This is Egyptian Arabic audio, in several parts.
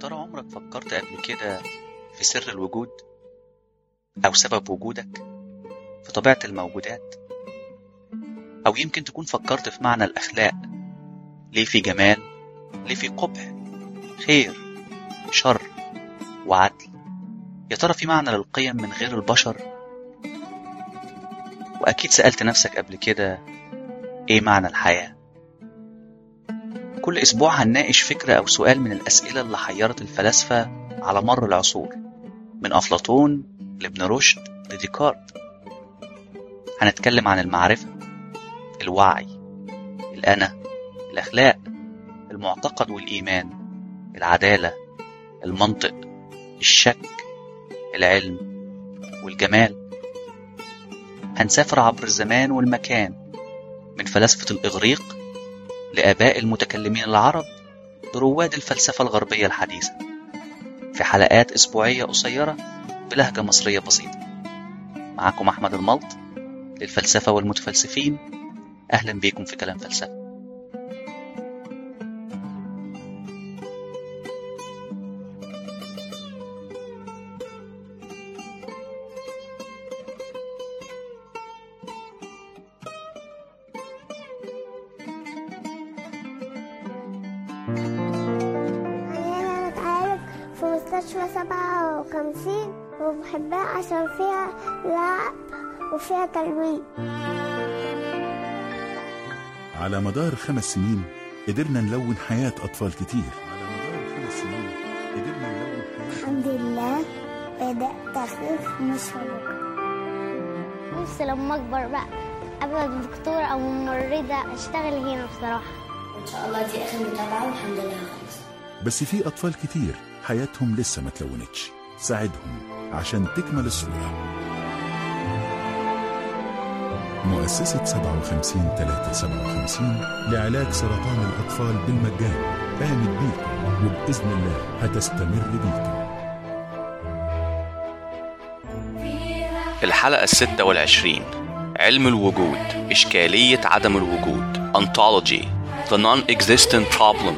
ترى عمرك فكرت قبل كده في سر الوجود أو سبب وجودك في طبيعة الموجودات أو يمكن تكون فكرت في معنى الأخلاق ليه في جمال ليه في قبح خير شر وعدل يا ترى في معنى للقيم من غير البشر وأكيد سألت نفسك قبل كده إيه معنى الحياة كل أسبوع هنناقش فكرة أو سؤال من الأسئلة اللي حيرت الفلاسفة على مر العصور من أفلاطون لابن رشد لديكارت هنتكلم عن المعرفة الوعي الأنا الأخلاق المعتقد والإيمان العدالة المنطق الشك العلم والجمال هنسافر عبر الزمان والمكان من فلاسفة الإغريق لآباء المتكلمين العرب لرواد الفلسفة الغربية الحديثة في حلقات أسبوعية قصيرة بلهجة مصرية بسيطة معكم أحمد الملط للفلسفة والمتفلسفين أهلا بيكم في كلام فلسفة أنا بتعالج في مستشفى سبعة وخمسين وبحبها عشان فيها لعب وفيها تلوين على مدار خمس سنين قدرنا نلون حياة أطفال كتير على مدار خمس سنين قدرنا نلون حياة الحمد لله بدأت أخف مش هبقى نفسي لما اكبر بقى ابقى دكتورة او ممرضة اشتغل هنا بصراحة ان شاء الله دي اخر متابعه والحمد لله خلص بس في أطفال كتير حياتهم لسه ما تلونتش ساعدهم عشان تكمل الصورة مؤسسة 57 357 لعلاج سرطان الأطفال بالمجان قامت بيكم وبإذن الله هتستمر بيكم الحلقة الستة والعشرين علم الوجود إشكالية عدم الوجود Ontology The Non-Existent Problem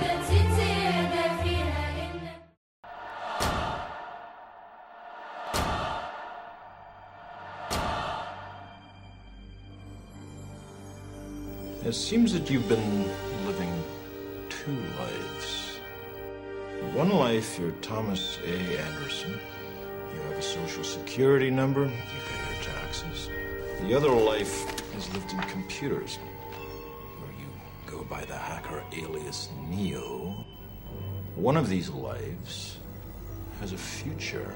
It seems that you've been living two lives. One life, you're Thomas A. Anderson. You have a social security number, you pay your taxes. The other life is lived in computers, where you go by the hacker alias Neo. One of these lives has a future.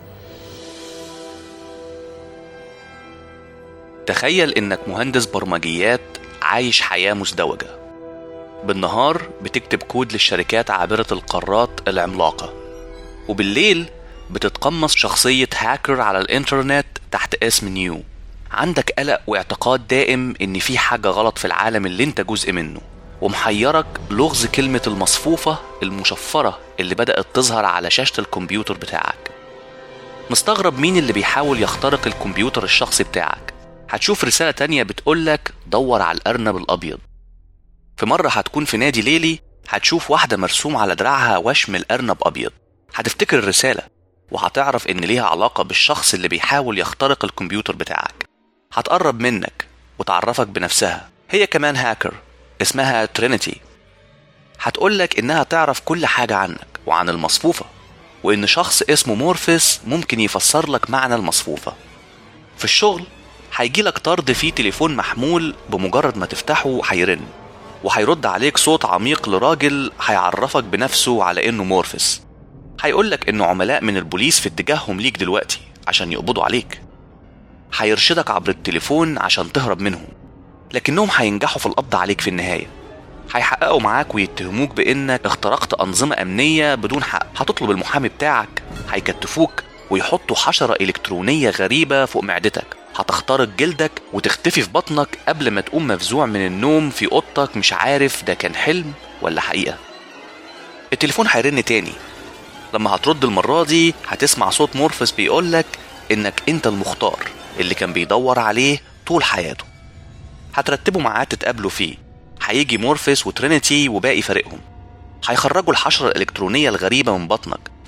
تخيل إنك مهندس برمجيات عايش حياة مزدوجة بالنهار بتكتب كود للشركات عابرة القارات العملاقة وبالليل بتتقمص شخصية هاكر على الإنترنت تحت اسم نيو عندك قلق واعتقاد دائم إن في حاجة غلط في العالم اللي أنت جزء منه ومحيرك لغز كلمة المصفوفة المشفرة اللي بدأت تظهر على شاشة الكمبيوتر بتاعك مستغرب مين اللي بيحاول يخترق الكمبيوتر الشخصي بتاعك هتشوف رسالة تانية بتقولك دور على الأرنب الأبيض في مرة هتكون في نادي ليلي هتشوف واحدة مرسوم على دراعها وشم الأرنب أبيض هتفتكر الرسالة وهتعرف إن ليها علاقة بالشخص اللي بيحاول يخترق الكمبيوتر بتاعك هتقرب منك وتعرفك بنفسها هي كمان هاكر اسمها ترينيتي هتقولك إنها تعرف كل حاجة عنك وعن المصفوفة وإن شخص اسمه مورفيس ممكن يفسر لك معنى المصفوفة في الشغل هيجيلك طرد فيه تليفون محمول بمجرد ما تفتحه هيرن وهيرد عليك صوت عميق لراجل هيعرفك بنفسه على انه مورفس هيقولك انه عملاء من البوليس في اتجاههم ليك دلوقتي عشان يقبضوا عليك هيرشدك عبر التليفون عشان تهرب منهم لكنهم هينجحوا في القبض عليك في النهاية هيحققوا معاك ويتهموك بانك اخترقت انظمة امنية بدون حق هتطلب المحامي بتاعك هيكتفوك ويحطوا حشرة الكترونية غريبة فوق معدتك هتخترق جلدك وتختفي في بطنك قبل ما تقوم مفزوع من النوم في اوضتك مش عارف ده كان حلم ولا حقيقة التليفون هيرن تاني لما هترد المرة دي هتسمع صوت مورفس بيقولك انك انت المختار اللي كان بيدور عليه طول حياته هترتبوا ميعاد تتقابلوا فيه هيجي مورفيس وترينيتي وباقي فريقهم هيخرجوا الحشرة الإلكترونية الغريبة من بطنك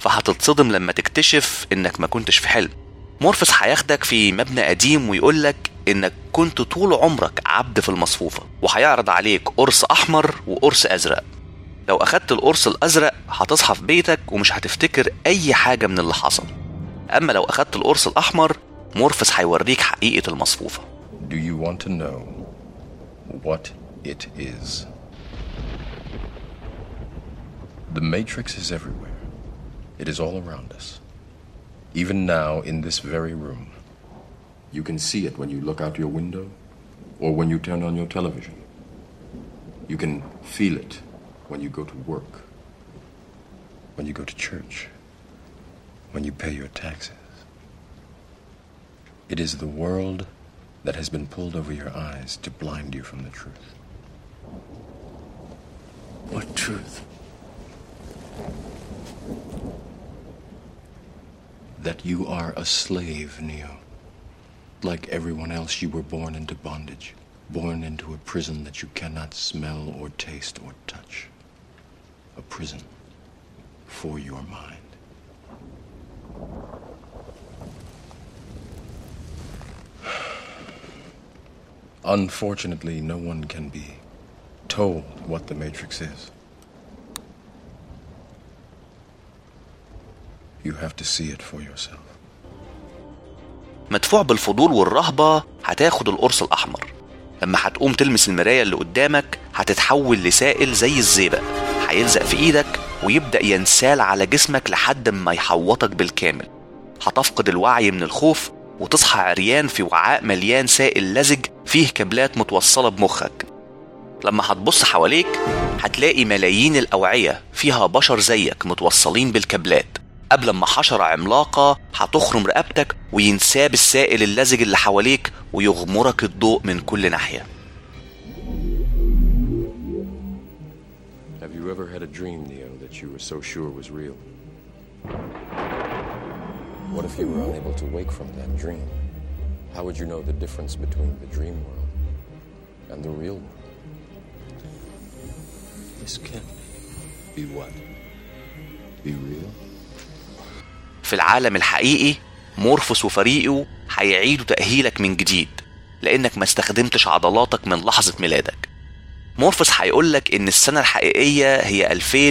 فهتتصدم لما تكتشف انك ما كنتش في حلم مورفس هياخدك في مبنى قديم ويقولك انك كنت طول عمرك عبد في المصفوفة وهيعرض عليك قرص احمر وقرص ازرق لو اخدت القرص الازرق هتصحى في بيتك ومش هتفتكر اي حاجة من اللي حصل اما لو اخدت القرص الاحمر مورفس هيوريك حقيقة المصفوفة Do you want to know what it is? The Matrix is everywhere. It is all around us. Even now, in this very room. You can see it when you look out your window or when you turn on your television. You can feel it when you go to work, when you go to church, when you pay your taxes. It is the world that has been pulled over your eyes to blind you from the truth. What truth? That you are a slave, Neo. Like everyone else, you were born into bondage, born into a prison that you cannot smell or taste or touch. A prison for your mind. Unfortunately, no one can be told what the Matrix is. You have to see it for yourself. مدفوع بالفضول والرهبة هتاخد القرص الأحمر لما هتقوم تلمس المراية اللي قدامك هتتحول لسائل زي الزئبق هيلزق في ايدك ويبدأ ينسال على جسمك لحد ما يحوطك بالكامل هتفقد الوعي من الخوف وتصحى عريان في وعاء مليان سائل لزج فيه كابلات متوصلة بمخك لما هتبص حواليك هتلاقي ملايين الأوعية فيها بشر زيك متوصلين بالكابلات قبل ما حشرة عملاقة هتخرم رقبتك وينساب السائل اللزج اللي حواليك ويغمرك الضوء من كل ناحية Have you ever had a dream, Neo, that you were so sure was real? What if you were unable to wake from that dream? How would you know the difference between the dream world and the real world? This can be what? Be real? في العالم الحقيقي مورفوس وفريقه هيعيدوا تأهيلك من جديد لأنك ما استخدمتش عضلاتك من لحظة ميلادك مورفوس هيقولك إن السنة الحقيقية هي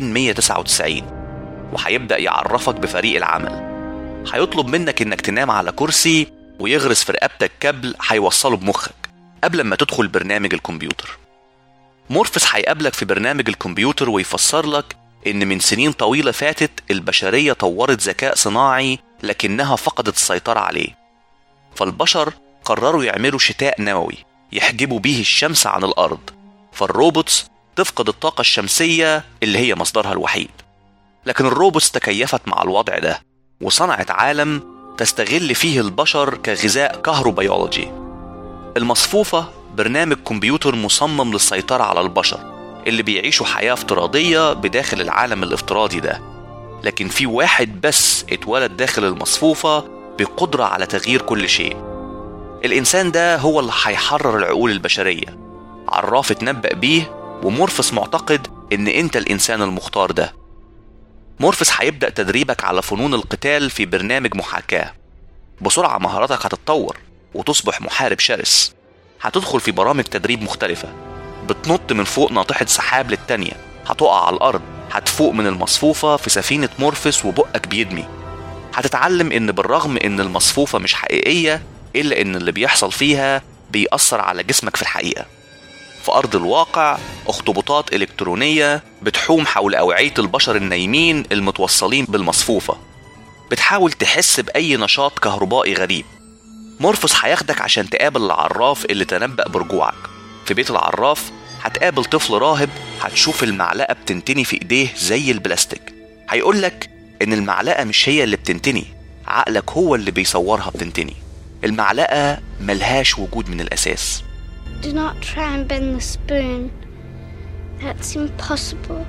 2199 وهيبدأ يعرفك بفريق العمل هيطلب منك إنك تنام على كرسي ويغرس في رقبتك كابل هيوصله بمخك قبل ما تدخل برنامج الكمبيوتر مورفوس هيقابلك في برنامج الكمبيوتر ويفسر لك إن من سنين طويلة فاتت البشرية طورت ذكاء صناعي لكنها فقدت السيطرة عليه فالبشر قرروا يعملوا شتاء نووي يحجبوا بيه الشمس عن الأرض فالروبوتس تفقد الطاقة الشمسية اللي هي مصدرها الوحيد لكن الروبوتس تكيفت مع الوضع ده وصنعت عالم تستغل فيه البشر كغذاء كهروبيولوجي المصفوفة برنامج كمبيوتر مصمم للسيطرة على البشر اللي بيعيشوا حياة افتراضية بداخل العالم الافتراضي ده لكن في واحد بس اتولد داخل المصفوفة بقدرة على تغيير كل شيء الإنسان ده هو اللي هيحرر العقول البشرية عراف اتنبأ بيه ومورفس معتقد إن أنت الإنسان المختار ده مورفس هيبدأ تدريبك على فنون القتال في برنامج محاكاة بسرعة مهاراتك هتتطور وتصبح محارب شرس هتدخل في برامج تدريب مختلفة بتنط من فوق ناطحة سحاب للتانية هتقع على الأرض هتفوق من المصفوفة في سفينة مورفس وبقك بيدمي هتتعلم إن بالرغم إن المصفوفة مش حقيقية إلا إن اللي بيحصل فيها بيأثر على جسمك في الحقيقة في أرض الواقع أخطبوطات إلكترونية بتحوم حول أوعية البشر النايمين المتوصلين بالمصفوفة بتحاول تحس بأي نشاط كهربائي غريب مورفوس هياخدك عشان تقابل العراف اللي تنبأ برجوعك في بيت العراف هتقابل طفل راهب هتشوف المعلقة بتنتني في ايديه زي البلاستيك هيقولك ان المعلقة مش هي اللي بتنتني عقلك هو اللي بيصورها بتنتني المعلقة ملهاش وجود من الأساس Do not try and bend the spoon. That's impossible.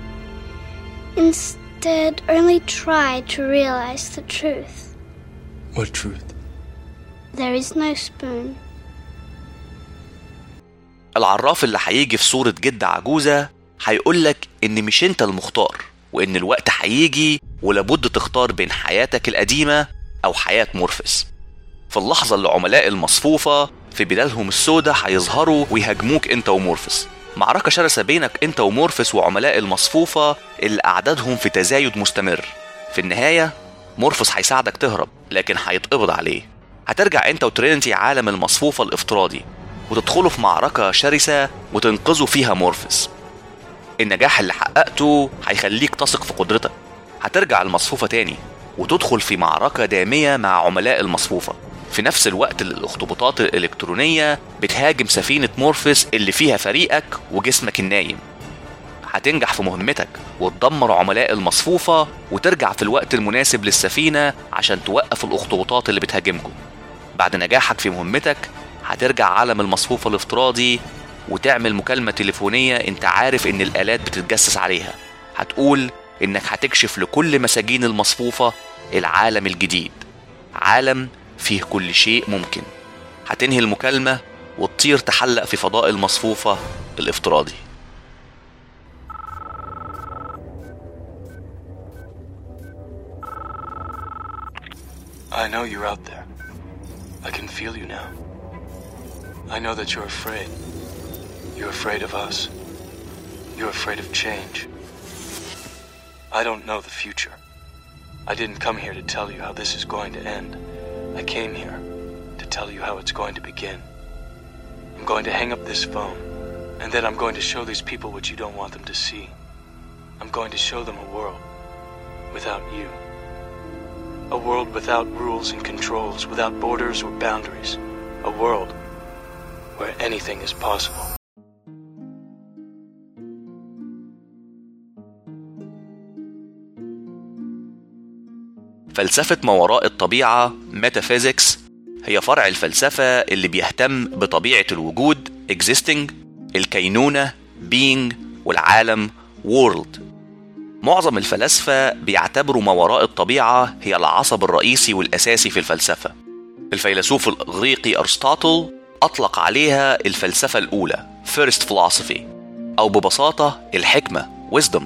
Instead, only try to realize the truth. What truth? There is no spoon. العراف اللي هيجي في صورة جد عجوزة هيقولك إن مش أنت المختار وإن الوقت هيجي ولابد تختار بين حياتك القديمة أو حياة مورفس في اللحظة اللي عملاء المصفوفة في بلادهم السوداء هيظهروا ويهاجموك انت ومورفس معركة شرسة بينك انت ومورفس وعملاء المصفوفة اللي أعدادهم في تزايد مستمر في النهاية مورفس هيساعدك تهرب لكن هيتقبض عليه هترجع انت وترينيتي عالم المصفوفة الافتراضي وتدخلوا في معركة شرسة وتنقذوا فيها مورفس النجاح اللي حققته هيخليك تثق في قدرتك هترجع المصفوفة تاني وتدخل في معركة دامية مع عملاء المصفوفة في نفس الوقت اللي الاخطبوطات الإلكترونية بتهاجم سفينة مورفس اللي فيها فريقك وجسمك النايم هتنجح في مهمتك وتدمر عملاء المصفوفة وترجع في الوقت المناسب للسفينة عشان توقف الأخطبوطات اللي بتهاجمكم بعد نجاحك في مهمتك هترجع عالم المصفوفة الافتراضي وتعمل مكالمة تليفونية انت عارف ان الآلات بتتجسس عليها هتقول انك هتكشف لكل مساجين المصفوفة العالم الجديد عالم فيه كل شيء ممكن هتنهي المكالمة وتطير تحلق في فضاء المصفوفة الافتراضي I know you're out there. I can feel you now. I know that you're afraid. You're afraid of us. You're afraid of change. I don't know the future. I didn't come here to tell you how this is going to end. I came here to tell you how it's going to begin. I'm going to hang up this phone, and then I'm going to show these people what you don't want them to see. I'm going to show them a world without you. A world without rules and controls, without borders or boundaries. A world where anything is possible. فلسفة ما وراء الطبيعة ميتافيزيكس هي فرع الفلسفة اللي بيهتم بطبيعة الوجود existing الكينونة being والعالم world معظم الفلاسفة بيعتبروا ما وراء الطبيعة هي العصب الرئيسي والأساسي في الفلسفة الفيلسوف الإغريقي أرسطاطل أطلق عليها الفلسفة الأولى first philosophy أو ببساطة الحكمة wisdom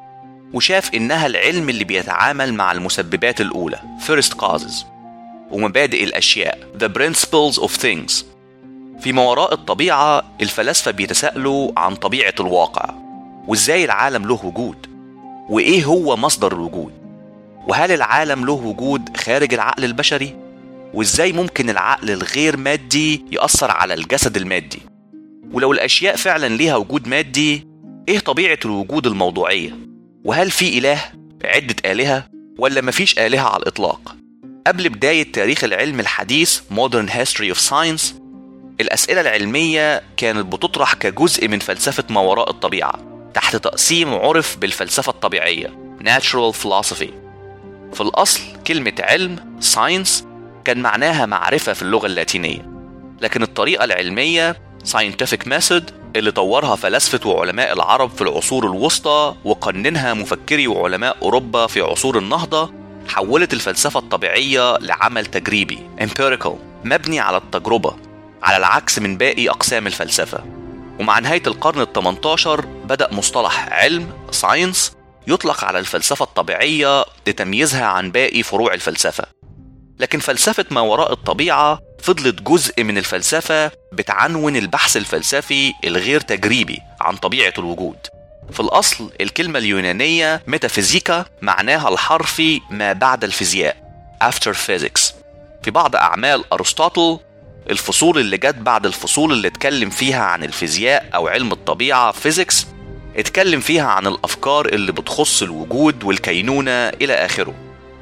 وشاف إنها العلم اللي بيتعامل مع المسببات الأولى first causes ومبادئ الأشياء the principles of things في ما وراء الطبيعة الفلاسفة بيتساءلوا عن طبيعة الواقع وإزاي العالم له وجود وإيه هو مصدر الوجود وهل العالم له وجود خارج العقل البشري وإزاي ممكن العقل الغير مادي يأثر على الجسد المادي ولو الأشياء فعلا ليها وجود مادي إيه طبيعة الوجود الموضوعية وهل في إله عدة آلهة ولا مفيش آلهة على الإطلاق قبل بداية تاريخ العلم الحديث Modern History of Science الأسئلة العلمية كانت بتطرح كجزء من فلسفة ما وراء الطبيعة تحت تقسيم عرف بالفلسفة الطبيعية Natural Philosophy في الأصل كلمة علم Science كان معناها معرفة في اللغة اللاتينية لكن الطريقة العلمية Scientific Method اللي طورها فلاسفة وعلماء العرب في العصور الوسطى وقننها مفكري وعلماء أوروبا في عصور النهضة حولت الفلسفة الطبيعية لعمل تجريبي empirical مبني على التجربة على العكس من باقي أقسام الفلسفة ومع نهاية القرن ال 18 بدأ مصطلح علم ساينس يطلق على الفلسفة الطبيعية لتمييزها عن باقي فروع الفلسفة لكن فلسفة ما وراء الطبيعة فضلت جزء من الفلسفة بتعنون البحث الفلسفي الغير تجريبي عن طبيعة الوجود في الأصل الكلمة اليونانية ميتافيزيكا معناها الحرفي ما بعد الفيزياء after physics في بعض أعمال أرسطاطل الفصول اللي جت بعد الفصول اللي اتكلم فيها عن الفيزياء أو علم الطبيعة فيزيكس اتكلم فيها عن الأفكار اللي بتخص الوجود والكينونة إلى آخره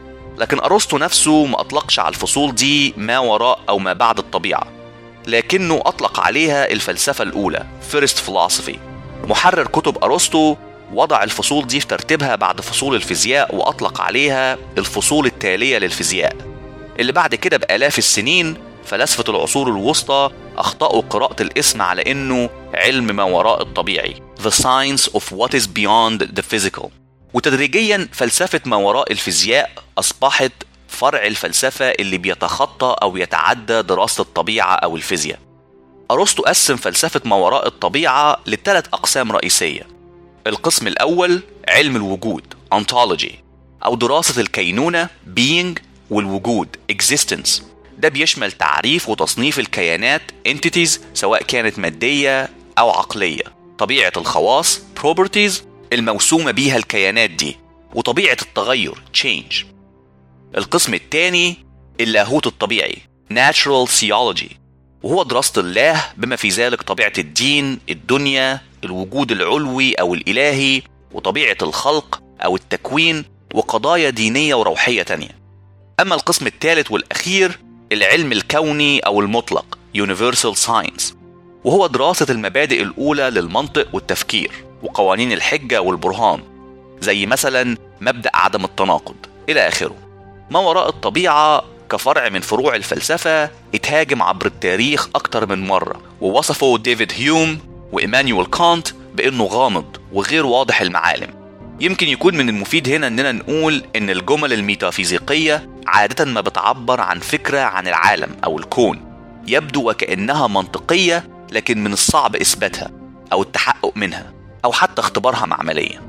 لكن أرسطو نفسه ما أطلقش على الفصول دي ما وراء أو ما بعد الطبيعة لكنه أطلق عليها الفلسفة الأولى First Philosophy محرر كتب أرسطو وضع الفصول دي في ترتيبها بعد فصول الفيزياء وأطلق عليها الفصول التالية للفيزياء اللي بعد كده بآلاف السنين فلاسفة العصور الوسطى أخطأوا قراءة الاسم على إنه علم ما وراء الطبيعي The Science of What is Beyond the Physical وتدريجيا فلسفة ما وراء الفيزياء أصبحت فرع الفلسفة اللي بيتخطى أو يتعدى دراسة الطبيعة أو الفيزياء أرسطو قسم فلسفة ما وراء الطبيعة لثلاث أقسام رئيسية القسم الأول علم الوجود ontology أو دراسة الكينونة being والوجود existence ده بيشمل تعريف وتصنيف الكيانات entities سواء كانت مادية أو عقلية طبيعة الخواص properties الموسومة بيها الكيانات دي وطبيعة التغير change القسم الثاني اللاهوت الطبيعي natural theology وهو دراسة الله بما في ذلك طبيعة الدين الدنيا الوجود العلوي أو الإلهي وطبيعة الخلق أو التكوين وقضايا دينية وروحية تانية أما القسم الثالث والأخير العلم الكوني أو المطلق Universal Science وهو دراسة المبادئ الأولى للمنطق والتفكير وقوانين الحجة والبرهان زي مثلا مبدأ عدم التناقض إلى آخره ما وراء الطبيعة كفرع من فروع الفلسفة اتهاجم عبر التاريخ أكتر من مرة ووصفه ديفيد هيوم وإيمانويل كانت بأنه غامض وغير واضح المعالم يمكن يكون من المفيد هنا اننا نقول ان الجمل الميتافيزيقيه عاده ما بتعبر عن فكره عن العالم او الكون يبدو وكانها منطقيه لكن من الصعب اثباتها او التحقق منها او حتى اختبارها معمليا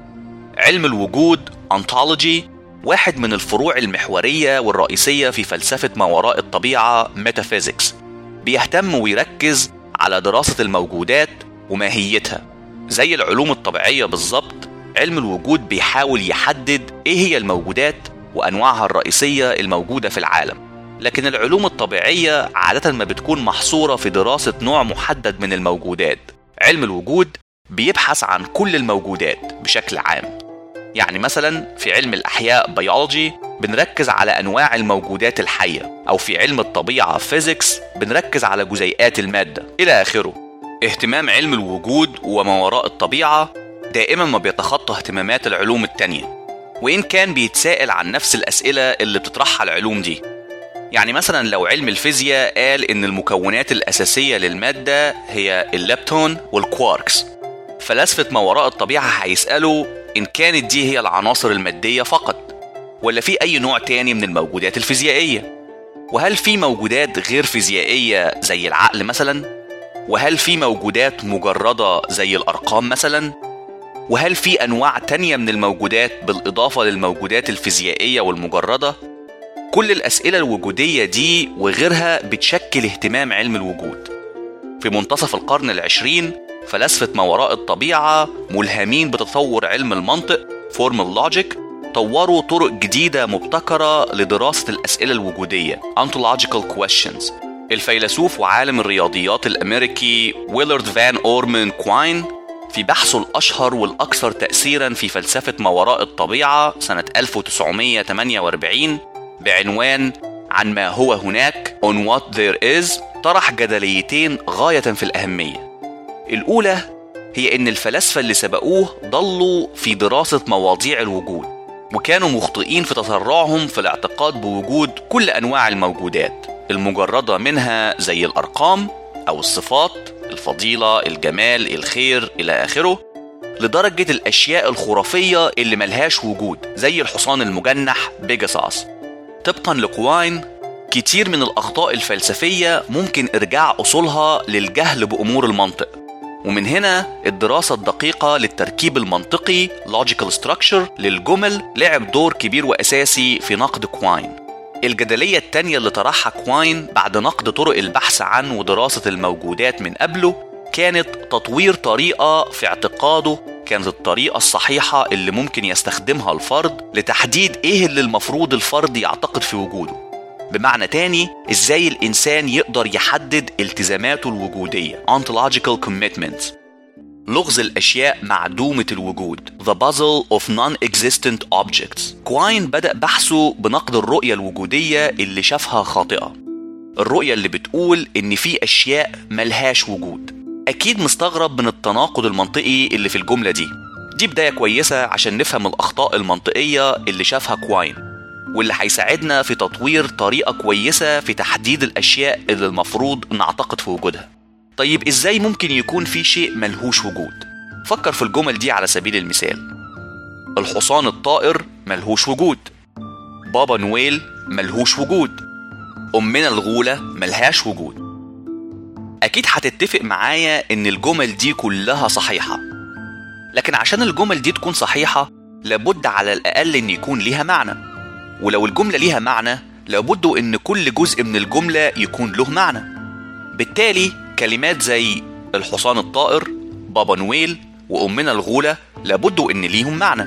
علم الوجود ontology واحد من الفروع المحوريه والرئيسيه في فلسفه ما وراء الطبيعه metaphysics بيهتم ويركز على دراسه الموجودات وماهيتها زي العلوم الطبيعيه بالظبط علم الوجود بيحاول يحدد ايه هي الموجودات وانواعها الرئيسيه الموجوده في العالم لكن العلوم الطبيعيه عاده ما بتكون محصوره في دراسه نوع محدد من الموجودات علم الوجود بيبحث عن كل الموجودات بشكل عام يعني مثلا في علم الاحياء بيولوجي بنركز على انواع الموجودات الحيه او في علم الطبيعه فيزيكس بنركز على جزيئات الماده الى اخره اهتمام علم الوجود وما وراء الطبيعه دائما ما بيتخطى اهتمامات العلوم التانية وإن كان بيتساءل عن نفس الأسئلة اللي بتطرحها العلوم دي يعني مثلا لو علم الفيزياء قال إن المكونات الأساسية للمادة هي اللابتون والكواركس فلاسفة ما وراء الطبيعة هيسألوا إن كانت دي هي العناصر المادية فقط ولا في أي نوع تاني من الموجودات الفيزيائية وهل في موجودات غير فيزيائية زي العقل مثلا وهل في موجودات مجردة زي الأرقام مثلا وهل في أنواع تانية من الموجودات بالإضافة للموجودات الفيزيائية والمجردة؟ كل الأسئلة الوجودية دي وغيرها بتشكل اهتمام علم الوجود في منتصف القرن العشرين فلاسفة ما وراء الطبيعة ملهمين بتطور علم المنطق فورمال لوجيك طوروا طرق جديدة مبتكرة لدراسة الأسئلة الوجودية ontological questions الفيلسوف وعالم الرياضيات الأمريكي ويلارد فان أورمان كواين في بحثه الأشهر والأكثر تأثيرا في فلسفة ما وراء الطبيعة سنة 1948 بعنوان عن ما هو هناك On What There Is طرح جدليتين غاية في الأهمية الأولى هي إن الفلاسفة اللي سبقوه ضلوا في دراسة مواضيع الوجود وكانوا مخطئين في تسرعهم في الاعتقاد بوجود كل أنواع الموجودات المجردة منها زي الأرقام أو الصفات الفضيلة الجمال الخير إلى آخره لدرجة الأشياء الخرافية اللي ملهاش وجود زي الحصان المجنح بيجاساس طبقا لقواين كتير من الأخطاء الفلسفية ممكن إرجاع أصولها للجهل بأمور المنطق ومن هنا الدراسة الدقيقة للتركيب المنطقي logical structure للجمل لعب دور كبير وأساسي في نقد كواين الجدلية التانية اللي طرحها كواين بعد نقد طرق البحث عن ودراسة الموجودات من قبله كانت تطوير طريقة في اعتقاده كانت الطريقة الصحيحة اللي ممكن يستخدمها الفرد لتحديد ايه اللي المفروض الفرد يعتقد في وجوده بمعنى تاني ازاي الانسان يقدر يحدد التزاماته الوجودية ontological commitments لغز الأشياء معدومة الوجود The Puzzle of Non-Existent Objects كواين بدأ بحثه بنقد الرؤية الوجودية اللي شافها خاطئة الرؤية اللي بتقول إن في أشياء ملهاش وجود أكيد مستغرب من التناقض المنطقي اللي في الجملة دي دي بداية كويسة عشان نفهم الأخطاء المنطقية اللي شافها كواين واللي هيساعدنا في تطوير طريقة كويسة في تحديد الأشياء اللي المفروض نعتقد في وجودها طيب ازاي ممكن يكون في شيء ملهوش وجود فكر في الجمل دي على سبيل المثال الحصان الطائر ملهوش وجود بابا نويل ملهوش وجود أمنا الغولة ملهاش وجود أكيد هتتفق معايا إن الجمل دي كلها صحيحة لكن عشان الجمل دي تكون صحيحة لابد على الأقل إن يكون ليها معنى ولو الجملة ليها معنى لابد إن كل جزء من الجملة يكون له معنى بالتالي كلمات زي الحصان الطائر بابا نويل وأمنا الغولة لابد إن ليهم معنى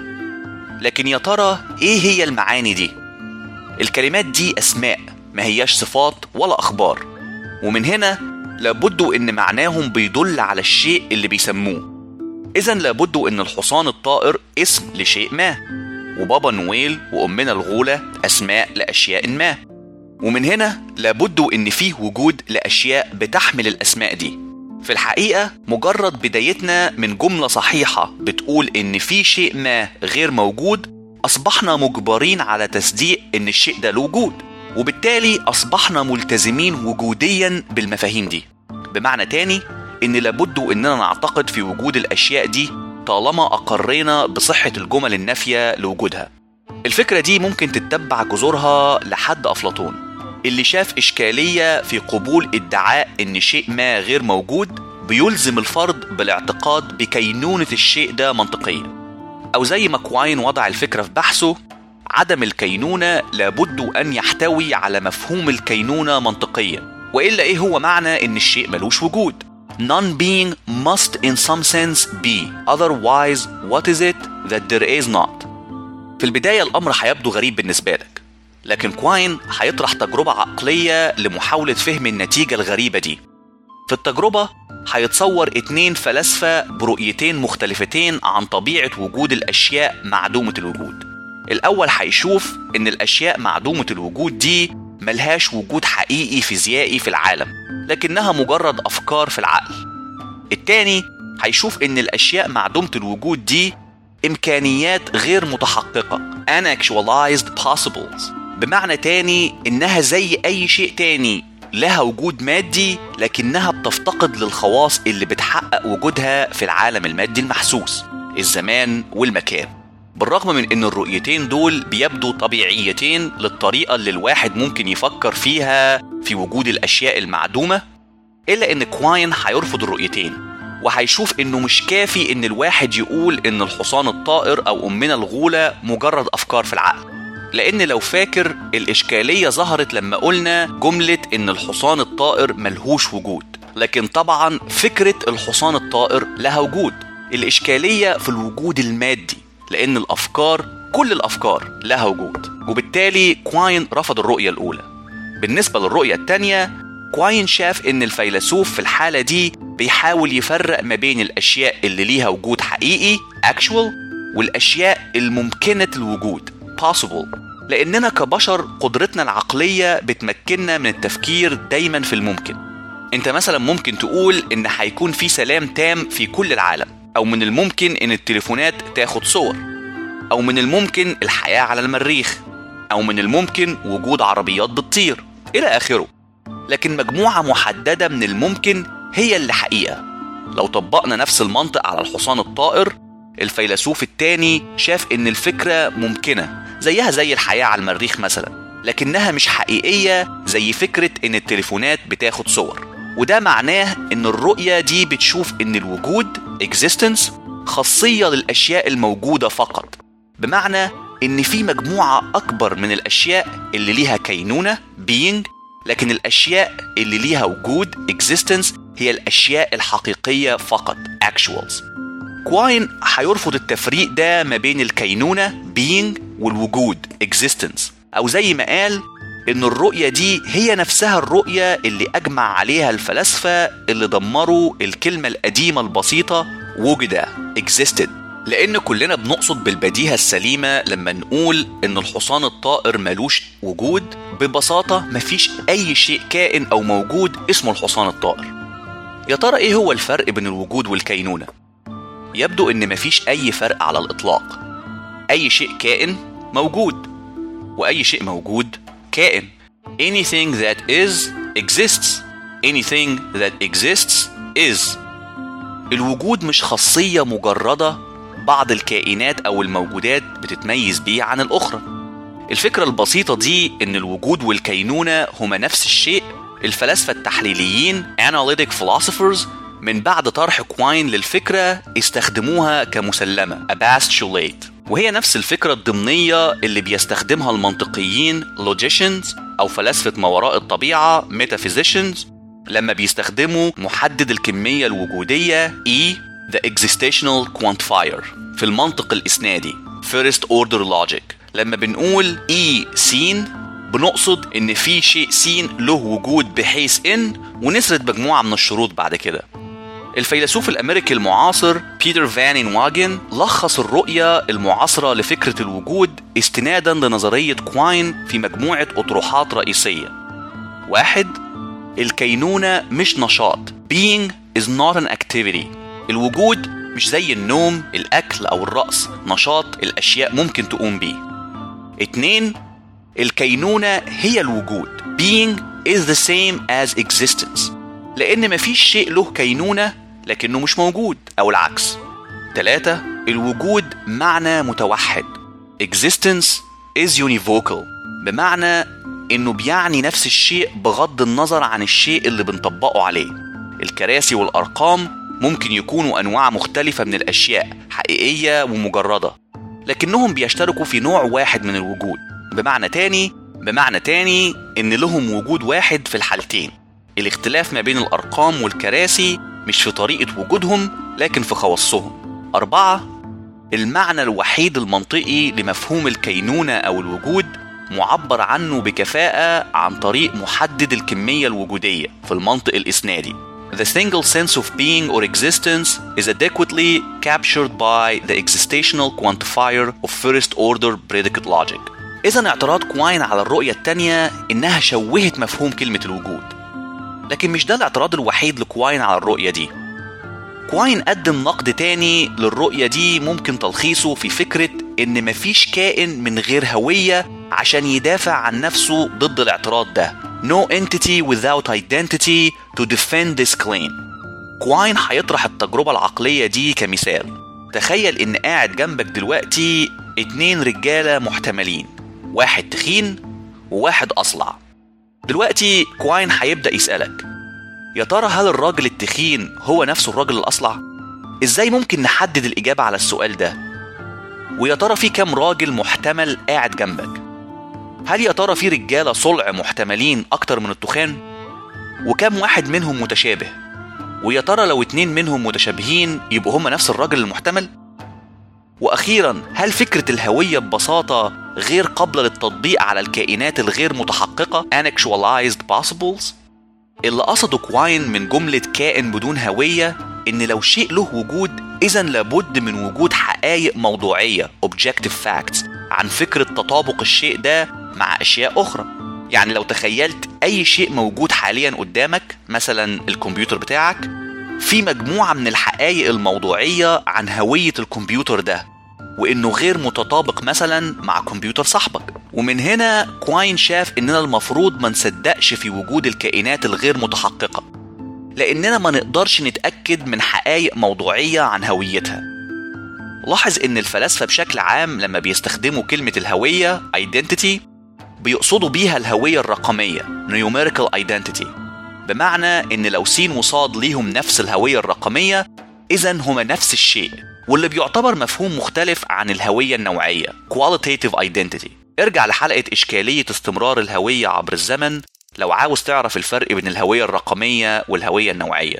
لكن يا ترى إيه هي المعاني دي؟ الكلمات دي أسماء ما هياش صفات ولا أخبار ومن هنا لابد إن معناهم بيدل على الشيء اللي بيسموه إذا لابد إن الحصان الطائر اسم لشيء ما وبابا نويل وأمنا الغولة أسماء لأشياء ما ومن هنا لابد إن فيه وجود لأشياء بتحمل الأسماء دي في الحقيقة مجرد بدايتنا من جملة صحيحة بتقول إن في شيء ما غير موجود أصبحنا مجبرين على تصديق إن الشيء ده له وجود وبالتالي أصبحنا ملتزمين وجوديا بالمفاهيم دي بمعنى تاني إن لابد إننا نعتقد في وجود الأشياء دي طالما أقرينا بصحة الجمل النافية لوجودها الفكرة دي ممكن تتبع جذورها لحد أفلاطون اللي شاف إشكالية في قبول ادعاء إن شيء ما غير موجود بيلزم الفرد بالاعتقاد بكينونة الشيء ده منطقيا أو زي ما كواين وضع الفكرة في بحثه عدم الكينونة لابد أن يحتوي على مفهوم الكينونة منطقيا وإلا إيه هو معنى إن الشيء ملوش وجود Non-being must in some sense be otherwise what is it that there is not في البداية الأمر هيبدو غريب بالنسبة لك لكن كواين هيطرح تجربة عقلية لمحاولة فهم النتيجة الغريبة دي في التجربة هيتصور اتنين فلاسفة برؤيتين مختلفتين عن طبيعة وجود الأشياء معدومة الوجود الأول هيشوف إن الأشياء معدومة الوجود دي ملهاش وجود حقيقي فيزيائي في العالم لكنها مجرد أفكار في العقل التاني هيشوف إن الأشياء معدومة الوجود دي إمكانيات غير متحققة unactualized possibles بمعنى تاني إنها زي أي شيء تاني لها وجود مادي لكنها بتفتقد للخواص اللي بتحقق وجودها في العالم المادي المحسوس الزمان والمكان بالرغم من ان الرؤيتين دول بيبدو طبيعيتين للطريقة اللي الواحد ممكن يفكر فيها في وجود الاشياء المعدومة الا ان كواين هيرفض الرؤيتين وهيشوف انه مش كافي ان الواحد يقول ان الحصان الطائر او امنا الغولة مجرد افكار في العقل لان لو فاكر الاشكالية ظهرت لما قلنا جملة ان الحصان الطائر ملهوش وجود لكن طبعا فكرة الحصان الطائر لها وجود الاشكالية في الوجود المادي لأن الأفكار كل الأفكار لها وجود وبالتالي كواين رفض الرؤية الأولى بالنسبة للرؤية الثانية كواين شاف إن الفيلسوف في الحالة دي بيحاول يفرق ما بين الأشياء اللي ليها وجود حقيقي actual والأشياء الممكنة الوجود possible لأننا كبشر قدرتنا العقلية بتمكننا من التفكير دايما في الممكن انت مثلا ممكن تقول ان هيكون في سلام تام في كل العالم أو من الممكن إن التليفونات تاخد صور أو من الممكن الحياة على المريخ أو من الممكن وجود عربيات بتطير إلى آخره لكن مجموعة محددة من الممكن هي اللي حقيقة لو طبقنا نفس المنطق على الحصان الطائر الفيلسوف التاني شاف إن الفكرة ممكنة زيها زي الحياة على المريخ مثلا لكنها مش حقيقية زي فكرة إن التليفونات بتاخد صور وده معناه إن الرؤية دي بتشوف إن الوجود existence خاصية للأشياء الموجودة فقط بمعنى إن في مجموعة أكبر من الأشياء اللي ليها كينونة being لكن الأشياء اللي ليها وجود existence هي الأشياء الحقيقية فقط actuals كواين هيرفض التفريق ده ما بين الكينونة being والوجود existence أو زي ما قال إن الرؤية دي هي نفسها الرؤية اللي أجمع عليها الفلاسفة اللي دمروا الكلمة القديمة البسيطة وجد existed لأن كلنا بنقصد بالبديهة السليمة لما نقول إن الحصان الطائر ملوش وجود ببساطة مفيش أي شيء كائن أو موجود اسمه الحصان الطائر يا ترى إيه هو الفرق بين الوجود والكينونة؟ يبدو إن مفيش أي فرق على الإطلاق أي شيء كائن موجود وأي شيء موجود كائن anything that is exists anything that exists is الوجود مش خاصية مجردة بعض الكائنات أو الموجودات بتتميز بيه عن الأخرى الفكرة البسيطة دي إن الوجود والكينونة هما نفس الشيء الفلاسفة التحليليين analytic philosophers من بعد طرح كواين للفكرة استخدموها كمسلمة a postulate وهي نفس الفكرة الضمنية اللي بيستخدمها المنطقيين logicians أو فلاسفة ما وراء الطبيعة metaphysicians لما بيستخدموا محدد الكمية الوجودية E the existential quantifier في المنطق الإسنادي first order logic لما بنقول E سين بنقصد إن في شيء سين له وجود بحيث إن ونسرد مجموعة من الشروط بعد كده الفيلسوف الأمريكي المعاصر بيتر فان واجن لخص الرؤية المعاصرة لفكرة الوجود استنادا لنظرية كواين في مجموعة أطروحات رئيسية واحد الكينونة مش نشاط being is not an activity الوجود مش زي النوم الأكل أو الرقص نشاط الأشياء ممكن تقوم بيه اتنين الكينونة هي الوجود being is the same as existence لأن مفيش شيء له كينونة لكنه مش موجود أو العكس تلاتة الوجود معنى متوحد existence is univocal بمعنى إنه بيعني نفس الشيء بغض النظر عن الشيء اللي بنطبقه عليه الكراسي والأرقام ممكن يكونوا أنواع مختلفة من الأشياء حقيقية ومجردة لكنهم بيشتركوا في نوع واحد من الوجود بمعنى تاني بمعنى تاني إن لهم وجود واحد في الحالتين الاختلاف ما بين الأرقام والكراسي مش في طريقة وجودهم لكن في خواصهم أربعة المعنى الوحيد المنطقي لمفهوم الكينونة أو الوجود معبر عنه بكفاءة عن طريق محدد الكمية الوجودية في المنطق الإسنادي The single sense of being or existence is adequately captured by the existential quantifier of first order predicate logic. إذا اعتراض كواين على الرؤية التانية إنها شوهت مفهوم كلمة الوجود. لكن مش ده الاعتراض الوحيد لكواين على الرؤية دي. كواين قدم نقد تاني للرؤية دي ممكن تلخيصه في فكرة إن مفيش كائن من غير هوية عشان يدافع عن نفسه ضد الاعتراض ده. No entity without identity to defend this claim. كواين هيطرح التجربة العقلية دي كمثال. تخيل إن قاعد جنبك دلوقتي اتنين رجالة محتملين. واحد تخين وواحد أصلع. دلوقتي كواين هيبدأ يسألك يا ترى هل الراجل التخين هو نفسه الراجل الأصلع؟ إزاي ممكن نحدد الإجابة على السؤال ده؟ ويا ترى في كام راجل محتمل قاعد جنبك؟ هل يا ترى في رجالة صلع محتملين أكتر من التخان؟ وكم واحد منهم متشابه؟ ويا ترى لو اتنين منهم متشابهين يبقوا هما نفس الراجل المحتمل؟ وأخيرا هل فكرة الهوية ببساطة غير قابلة للتطبيق على الكائنات الغير متحققة unactualized possibles؟ اللي قصده كواين من جملة كائن بدون هوية إن لو شيء له وجود إذا لابد من وجود حقائق موضوعية objective facts عن فكرة تطابق الشيء ده مع أشياء أخرى يعني لو تخيلت أي شيء موجود حاليا قدامك مثلا الكمبيوتر بتاعك في مجموعة من الحقائق الموضوعية عن هوية الكمبيوتر ده وإنه غير متطابق مثلا مع كمبيوتر صاحبك ومن هنا كواين شاف إننا المفروض ما نصدقش في وجود الكائنات الغير متحققة لأننا ما نقدرش نتأكد من حقائق موضوعية عن هويتها لاحظ إن الفلاسفة بشكل عام لما بيستخدموا كلمة الهوية identity بيقصدوا بيها الهوية الرقمية numerical identity بمعنى إن لو سين وصاد ليهم نفس الهوية الرقمية إذا هما نفس الشيء واللي بيعتبر مفهوم مختلف عن الهوية النوعية qualitative identity ارجع لحلقة إشكالية استمرار الهوية عبر الزمن لو عاوز تعرف الفرق بين الهوية الرقمية والهوية النوعية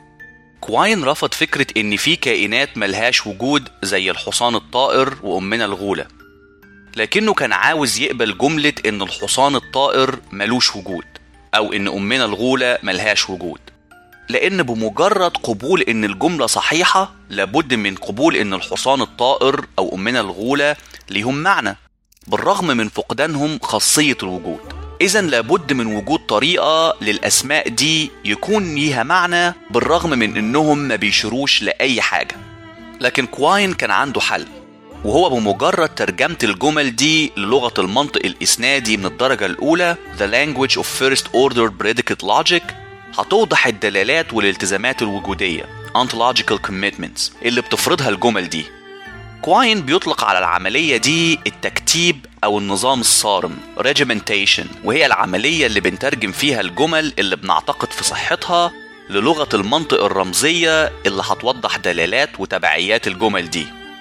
كواين رفض فكرة إن في كائنات ملهاش وجود زي الحصان الطائر وأمنا الغولة لكنه كان عاوز يقبل جملة إن الحصان الطائر ملوش وجود أو إن أمنا الغولة ملهاش وجود لأن بمجرد قبول إن الجملة صحيحة لابد من قبول إن الحصان الطائر أو أمنا الغولة ليهم معنى بالرغم من فقدانهم خاصية الوجود إذا لابد من وجود طريقة للأسماء دي يكون ليها معنى بالرغم من إنهم ما بيشروش لأي حاجة لكن كواين كان عنده حل وهو بمجرد ترجمة الجمل دي للغة المنطق الإسنادي من الدرجة الأولى The language of first order predicate logic هتوضح الدلالات والالتزامات الوجودية ontological commitments اللي بتفرضها الجمل دي كواين بيطلق على العملية دي التكتيب أو النظام الصارم regimentation وهي العملية اللي بنترجم فيها الجمل اللي بنعتقد في صحتها للغة المنطق الرمزية اللي هتوضح دلالات وتبعيات الجمل دي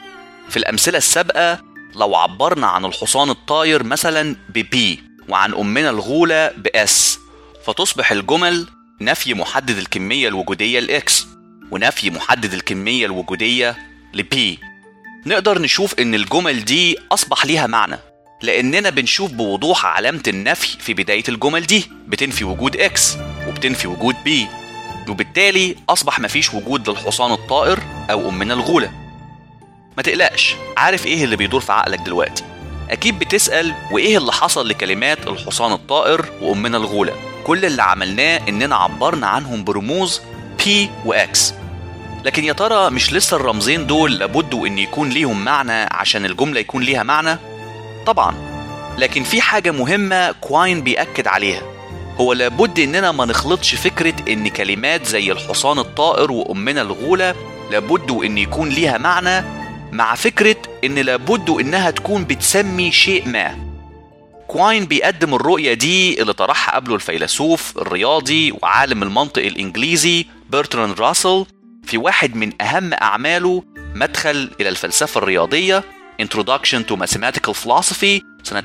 في الأمثلة السابقة لو عبرنا عن الحصان الطاير مثلا ببي وعن أمنا الغولة بأس فتصبح الجمل نفي محدد الكمية الوجودية لإكس ونفي محدد الكمية الوجودية لبي نقدر نشوف إن الجمل دي أصبح ليها معنى لأننا بنشوف بوضوح علامة النفي في بداية الجمل دي بتنفي وجود إكس وبتنفي وجود بي وبالتالي أصبح مفيش وجود للحصان الطائر أو أمنا الغولة ما تقلقش عارف إيه اللي بيدور في عقلك دلوقتي أكيد بتسأل وإيه اللي حصل لكلمات الحصان الطائر وأمنا الغولة كل اللي عملناه إننا عبرنا عنهم برموز P و X لكن يا ترى مش لسه الرمزين دول لابد إن يكون ليهم معنى عشان الجملة يكون ليها معنى؟ طبعا لكن في حاجة مهمة كواين بيأكد عليها هو لابد إننا ما نخلطش فكرة إن كلمات زي الحصان الطائر وأمنا الغولة لابد إن يكون ليها معنى مع فكرة إن لابد إنها تكون بتسمي شيء ما كواين بيقدم الرؤية دي اللي طرحها قبله الفيلسوف الرياضي وعالم المنطق الإنجليزي برتراند راسل في واحد من أهم أعماله مدخل إلى الفلسفة الرياضية Introduction to Mathematical Philosophy سنة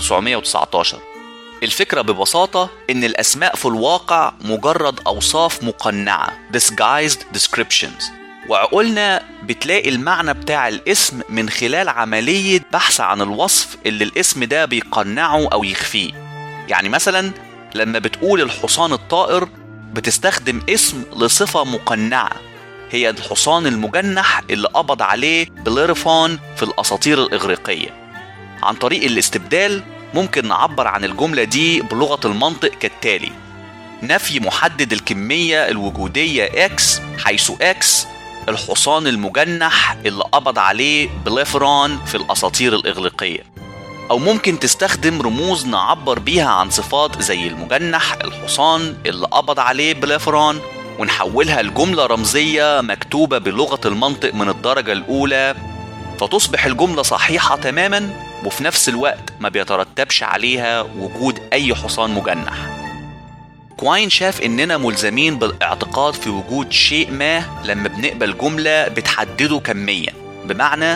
1919 الفكرة ببساطة إن الأسماء في الواقع مجرد أوصاف مقنعة disguised descriptions وعقولنا بتلاقي المعنى بتاع الاسم من خلال عملية بحث عن الوصف اللي الاسم ده بيقنعه أو يخفيه يعني مثلا لما بتقول الحصان الطائر بتستخدم اسم لصفة مقنعة هي الحصان المجنح اللي قبض عليه بليرفون في الأساطير الإغريقية عن طريق الاستبدال ممكن نعبر عن الجملة دي بلغة المنطق كالتالي نفي محدد الكمية الوجودية X حيث X الحصان المجنح اللي قبض عليه بليفرون في الأساطير الإغريقية أو ممكن تستخدم رموز نعبر بيها عن صفات زي المجنح الحصان اللي قبض عليه بليفرون ونحولها لجملة رمزية مكتوبة بلغة المنطق من الدرجة الأولى فتصبح الجملة صحيحة تماما وفي نفس الوقت ما بيترتبش عليها وجود أي حصان مجنح كواين شاف إننا ملزمين بالاعتقاد في وجود شيء ما لما بنقبل جملة بتحدده كميا بمعنى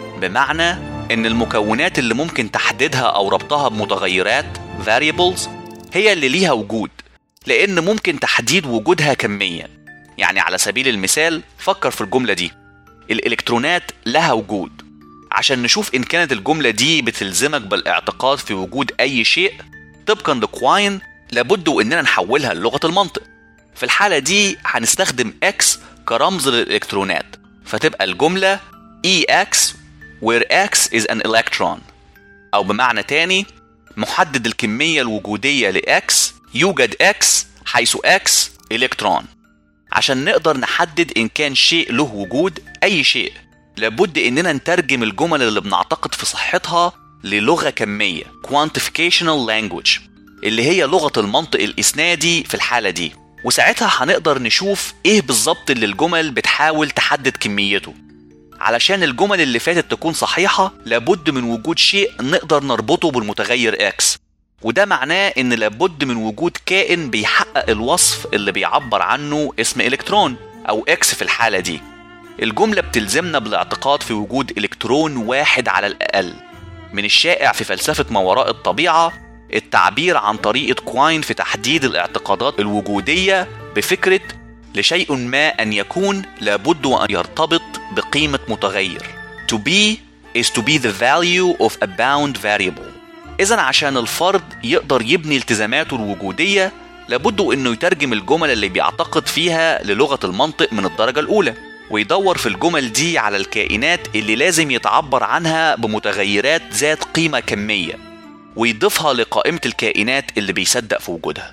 بمعنى إن المكونات اللي ممكن تحديدها أو ربطها بمتغيرات variables هي اللي ليها وجود لأن ممكن تحديد وجودها كميا يعني على سبيل المثال فكر في الجملة دي الإلكترونات لها وجود عشان نشوف إن كانت الجملة دي بتلزمك بالاعتقاد في وجود أي شيء طبقا لكواين لابد إننا نحولها للغة المنطق في الحالة دي هنستخدم X كرمز للإلكترونات فتبقى الجملة EX where X is an electron أو بمعنى تاني محدد الكمية الوجودية لإكس يوجد X حيث X إلكترون عشان نقدر نحدد إن كان شيء له وجود أي شيء لابد إننا نترجم الجمل اللي بنعتقد في صحتها للغة كمية quantificational language اللي هي لغة المنطق الإسنادي في الحالة دي وساعتها هنقدر نشوف إيه بالظبط اللي الجمل بتحاول تحدد كميته علشان الجمل اللي فاتت تكون صحيحة لابد من وجود شيء نقدر نربطه بالمتغير X وده معناه ان لابد من وجود كائن بيحقق الوصف اللي بيعبر عنه اسم الكترون او اكس في الحاله دي الجمله بتلزمنا بالاعتقاد في وجود الكترون واحد على الاقل من الشائع في فلسفه ما وراء الطبيعه التعبير عن طريقه كواين في تحديد الاعتقادات الوجوديه بفكره لشيء ما ان يكون لابد ان يرتبط بقيمه متغير to be is to be the value of a bound variable إذا عشان الفرد يقدر يبني التزاماته الوجودية لابد إنه يترجم الجمل اللي بيعتقد فيها للغة المنطق من الدرجة الأولى ويدور في الجمل دي على الكائنات اللي لازم يتعبر عنها بمتغيرات ذات قيمة كمية ويضيفها لقائمة الكائنات اللي بيصدق في وجودها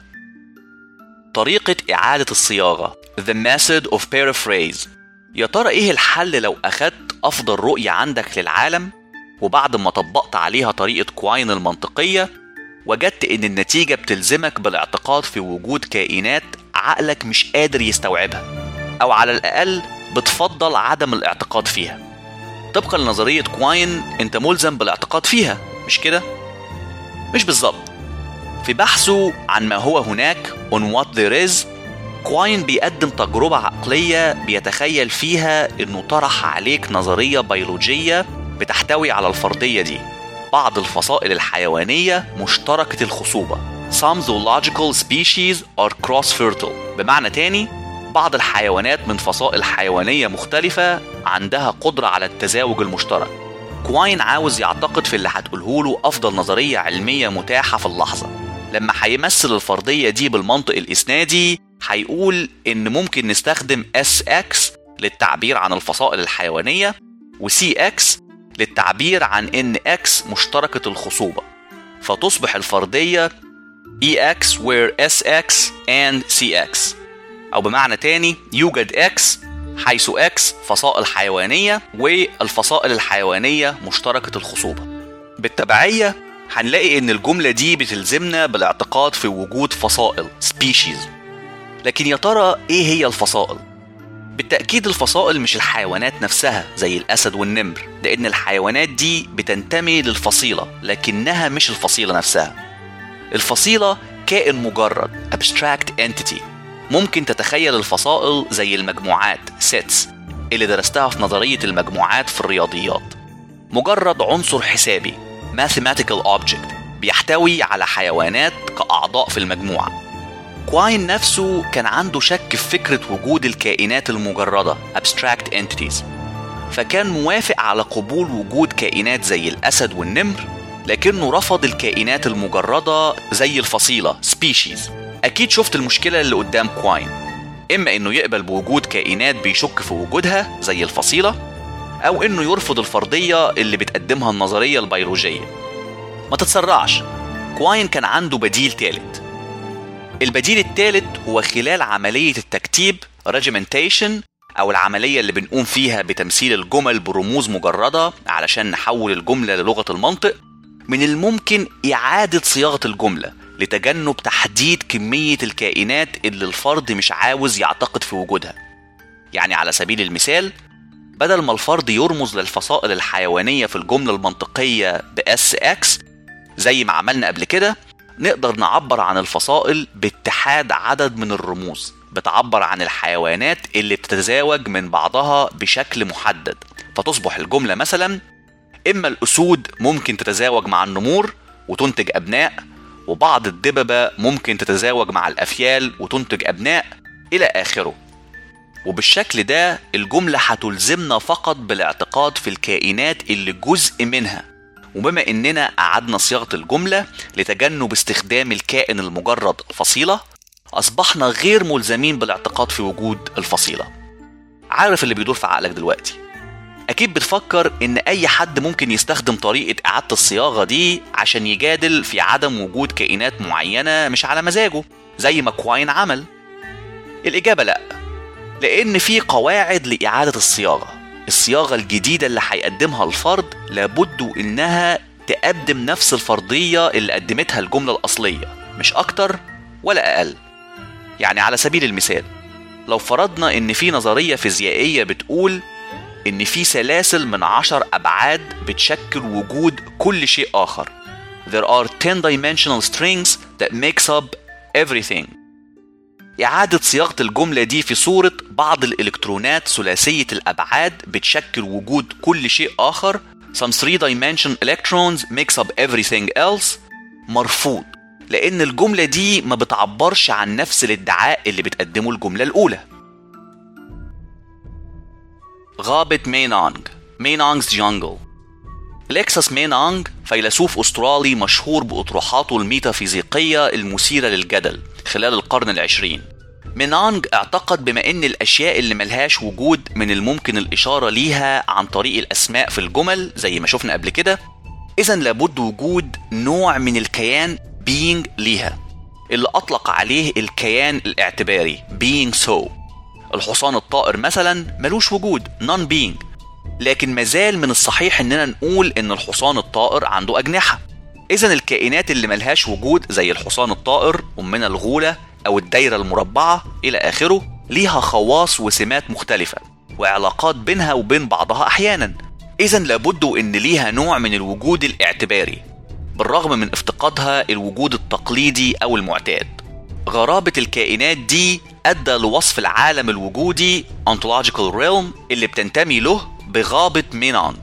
طريقة إعادة الصياغة The method of paraphrase يا ترى إيه الحل لو أخدت أفضل رؤية عندك للعالم وبعد ما طبقت عليها طريقة كواين المنطقية وجدت إن النتيجة بتلزمك بالاعتقاد في وجود كائنات عقلك مش قادر يستوعبها أو على الأقل بتفضل عدم الاعتقاد فيها طبقا لنظرية كواين أنت ملزم بالاعتقاد فيها مش كده؟ مش بالظبط في بحثه عن ما هو هناك on what there is كواين بيقدم تجربة عقلية بيتخيل فيها إنه طرح عليك نظرية بيولوجية بتحتوي على الفرضية دي بعض الفصائل الحيوانية مشتركة الخصوبة Some zoological species are cross-fertile بمعنى تاني بعض الحيوانات من فصائل حيوانية مختلفة عندها قدرة على التزاوج المشترك كواين عاوز يعتقد في اللي هتقوله له أفضل نظرية علمية متاحة في اللحظة لما هيمثل الفرضية دي بالمنطق الإسنادي هيقول إن ممكن نستخدم SX للتعبير عن الفصائل الحيوانية و CX للتعبير عن إن X مشتركة الخصوبة فتصبح الفرضية EX where SX and CX أو بمعنى تاني يوجد X حيث X فصائل حيوانية والفصائل الحيوانية مشتركة الخصوبة بالتبعية هنلاقي إن الجملة دي بتلزمنا بالاعتقاد في وجود فصائل species لكن يا ترى إيه هي الفصائل؟ بالتأكيد الفصائل مش الحيوانات نفسها زي الأسد والنمر لأن الحيوانات دي بتنتمي للفصيلة لكنها مش الفصيلة نفسها الفصيلة كائن مجرد abstract entity ممكن تتخيل الفصائل زي المجموعات sets اللي درستها في نظرية المجموعات في الرياضيات مجرد عنصر حسابي mathematical object بيحتوي على حيوانات كأعضاء في المجموعة كواين نفسه كان عنده شك في فكرة وجود الكائنات المجردة abstract entities فكان موافق على قبول وجود كائنات زي الأسد والنمر لكنه رفض الكائنات المجردة زي الفصيلة species أكيد شفت المشكلة اللي قدام كواين إما إنه يقبل بوجود كائنات بيشك في وجودها زي الفصيلة أو إنه يرفض الفرضية اللي بتقدمها النظرية البيولوجية ما تتسرعش كواين كان عنده بديل تالت البديل الثالث هو خلال عملية التكتيب regimentation أو العملية اللي بنقوم فيها بتمثيل الجمل برموز مجردة علشان نحول الجملة للغة المنطق من الممكن إعادة صياغة الجملة لتجنب تحديد كمية الكائنات اللي الفرد مش عاوز يعتقد في وجودها يعني على سبيل المثال بدل ما الفرد يرمز للفصائل الحيوانية في الجملة المنطقية ب SX زي ما عملنا قبل كده نقدر نعبر عن الفصائل باتحاد عدد من الرموز بتعبر عن الحيوانات اللي بتتزاوج من بعضها بشكل محدد فتصبح الجملة مثلا إما الأسود ممكن تتزاوج مع النمور وتنتج أبناء وبعض الدببة ممكن تتزاوج مع الأفيال وتنتج أبناء إلى آخره وبالشكل ده الجملة هتلزمنا فقط بالاعتقاد في الكائنات اللي جزء منها وبما إننا أعدنا صياغة الجملة لتجنب استخدام الكائن المجرد فصيلة أصبحنا غير ملزمين بالاعتقاد في وجود الفصيلة عارف اللي بيدور في عقلك دلوقتي أكيد بتفكر إن أي حد ممكن يستخدم طريقة إعادة الصياغة دي عشان يجادل في عدم وجود كائنات معينة مش على مزاجه زي ما كواين عمل الإجابة لأ لأن في قواعد لإعادة الصياغة الصياغة الجديدة اللي هيقدمها الفرد لابد إنها تقدم نفس الفرضية اللي قدمتها الجملة الأصلية مش أكتر ولا أقل يعني على سبيل المثال لو فرضنا إن في نظرية فيزيائية بتقول إن في سلاسل من عشر أبعاد بتشكل وجود كل شيء آخر There are 10 dimensional strings that makes up everything إعادة صياغة الجملة دي في صورة بعض الإلكترونات ثلاثية الأبعاد بتشكل وجود كل شيء آخر Some three dimension electrons makes up everything else مرفوض لأن الجملة دي ما بتعبرش عن نفس الادعاء اللي بتقدمه الجملة الأولى غابة مينانج مينانج's جانجل ليكساس مينانج فيلسوف أسترالي مشهور بأطروحاته الميتافيزيقية المثيرة للجدل خلال القرن العشرين مينانج اعتقد بما ان الاشياء اللي ملهاش وجود من الممكن الاشارة ليها عن طريق الاسماء في الجمل زي ما شفنا قبل كده اذا لابد وجود نوع من الكيان being ليها اللي اطلق عليه الكيان الاعتباري being so الحصان الطائر مثلا ملوش وجود non being لكن مازال من الصحيح اننا نقول ان الحصان الطائر عنده اجنحه اذا الكائنات اللي ملهاش وجود زي الحصان الطائر امنا الغوله او الدايره المربعه الى اخره ليها خواص وسمات مختلفه وعلاقات بينها وبين بعضها احيانا اذا لابد ان ليها نوع من الوجود الاعتباري بالرغم من افتقادها الوجود التقليدي او المعتاد غرابه الكائنات دي ادى لوصف العالم الوجودي ontological realm اللي بتنتمي له بغابه مينانج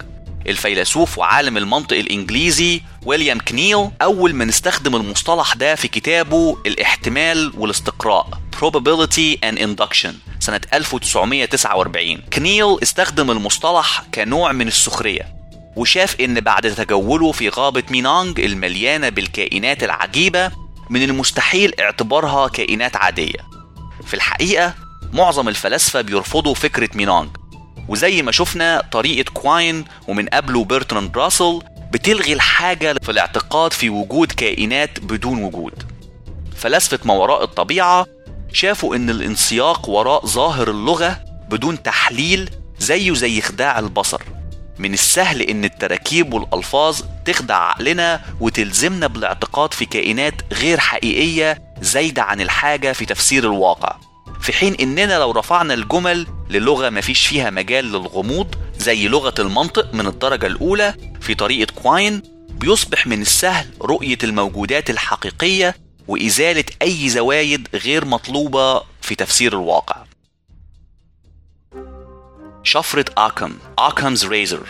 الفيلسوف وعالم المنطق الإنجليزي ويليام كنيل أول من استخدم المصطلح ده في كتابه الاحتمال والاستقراء Probability and Induction سنة 1949 كنيل استخدم المصطلح كنوع من السخرية وشاف إن بعد تجوله في غابة مينانج المليانة بالكائنات العجيبة من المستحيل اعتبارها كائنات عادية في الحقيقة معظم الفلاسفة بيرفضوا فكرة مينانج وزي ما شفنا طريقة كواين ومن قبله برتراند راسل بتلغي الحاجة في الاعتقاد في وجود كائنات بدون وجود فلاسفة ما وراء الطبيعة شافوا إن الانسياق وراء ظاهر اللغة بدون تحليل زيه زي خداع البصر من السهل إن التراكيب والألفاظ تخدع عقلنا وتلزمنا بالاعتقاد في كائنات غير حقيقية زايدة عن الحاجة في تفسير الواقع في حين إننا لو رفعنا الجمل للغة مفيش فيها مجال للغموض زي لغة المنطق من الدرجة الأولى في طريقة كواين بيصبح من السهل رؤية الموجودات الحقيقية وإزالة أي زوايد غير مطلوبة في تفسير الواقع شفرة آكم آكمز ريزر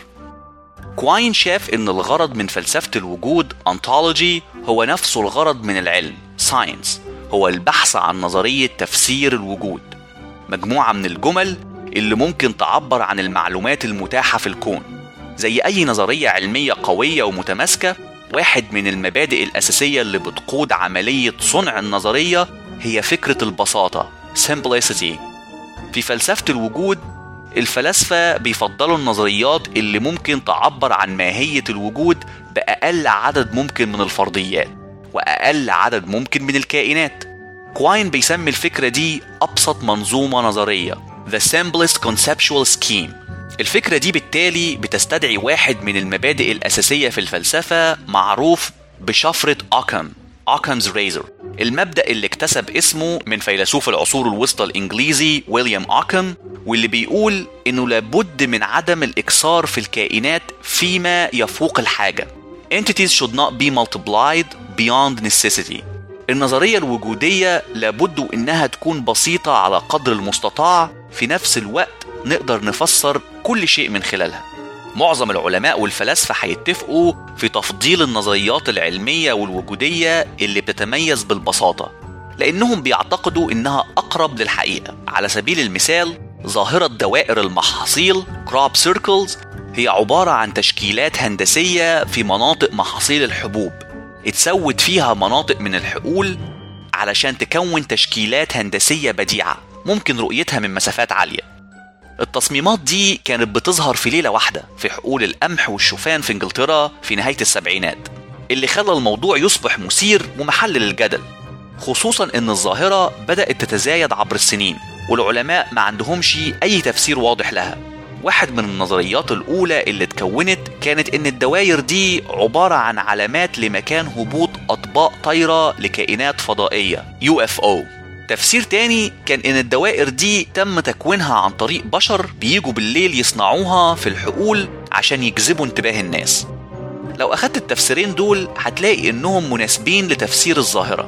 كواين شاف إن الغرض من فلسفة الوجود أنتولوجي هو نفسه الغرض من العلم ساينس هو البحث عن نظرية تفسير الوجود مجموعة من الجمل اللي ممكن تعبر عن المعلومات المتاحة في الكون زي أي نظرية علمية قوية ومتماسكة واحد من المبادئ الأساسية اللي بتقود عملية صنع النظرية هي فكرة البساطة simplicity في فلسفة الوجود الفلاسفة بيفضلوا النظريات اللي ممكن تعبر عن ماهية الوجود بأقل عدد ممكن من الفرضيات وأقل عدد ممكن من الكائنات كواين بيسمي الفكرة دي أبسط منظومة نظرية The simplest conceptual scheme الفكرة دي بالتالي بتستدعي واحد من المبادئ الأساسية في الفلسفة معروف بشفرة أوكام أوكامز ريزر المبدأ اللي اكتسب اسمه من فيلسوف العصور الوسطى الإنجليزي ويليام أوكام واللي بيقول إنه لابد من عدم الإكثار في الكائنات فيما يفوق الحاجة Entities should not be multiplied beyond necessity النظرية الوجودية لابد إنها تكون بسيطة على قدر المستطاع في نفس الوقت نقدر نفسر كل شيء من خلالها معظم العلماء والفلاسفة هيتفقوا في تفضيل النظريات العلمية والوجودية اللي بتتميز بالبساطة لأنهم بيعتقدوا إنها أقرب للحقيقة على سبيل المثال ظاهرة دوائر المحاصيل crop circles هي عبارة عن تشكيلات هندسية في مناطق محاصيل الحبوب اتسوت فيها مناطق من الحقول علشان تكون تشكيلات هندسية بديعة ممكن رؤيتها من مسافات عالية التصميمات دي كانت بتظهر في ليلة واحدة في حقول القمح والشوفان في انجلترا في نهاية السبعينات اللي خلى الموضوع يصبح مثير ومحل للجدل خصوصا ان الظاهرة بدأت تتزايد عبر السنين والعلماء ما عندهمش اي تفسير واضح لها واحد من النظريات الأولى اللي اتكونت كانت إن الدوائر دي عبارة عن علامات لمكان هبوط أطباق طايرة لكائنات فضائية UFO تفسير تاني كان إن الدوائر دي تم تكوينها عن طريق بشر بيجوا بالليل يصنعوها في الحقول عشان يجذبوا انتباه الناس لو أخدت التفسيرين دول هتلاقي إنهم مناسبين لتفسير الظاهرة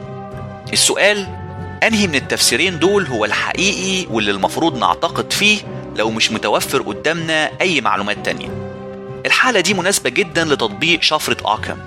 السؤال أنهي من التفسيرين دول هو الحقيقي واللي المفروض نعتقد فيه لو مش متوفر قدامنا أي معلومات تانية الحالة دي مناسبة جدا لتطبيق شفرة آكام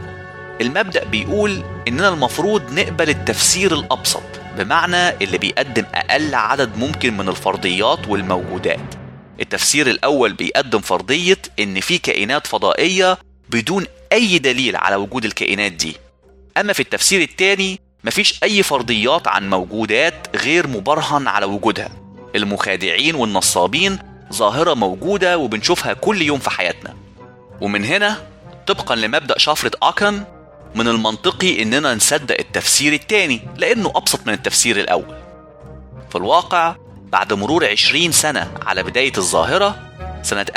المبدأ بيقول إننا المفروض نقبل التفسير الأبسط بمعنى اللي بيقدم أقل عدد ممكن من الفرضيات والموجودات التفسير الأول بيقدم فرضية إن في كائنات فضائية بدون أي دليل على وجود الكائنات دي أما في التفسير الثاني مفيش أي فرضيات عن موجودات غير مبرهن على وجودها المخادعين والنصابين ظاهرة موجودة وبنشوفها كل يوم في حياتنا ومن هنا طبقا لمبدأ شفرة أكم من المنطقي إننا نصدق التفسير الثاني لأنه أبسط من التفسير الأول في الواقع بعد مرور 20 سنة على بداية الظاهرة سنة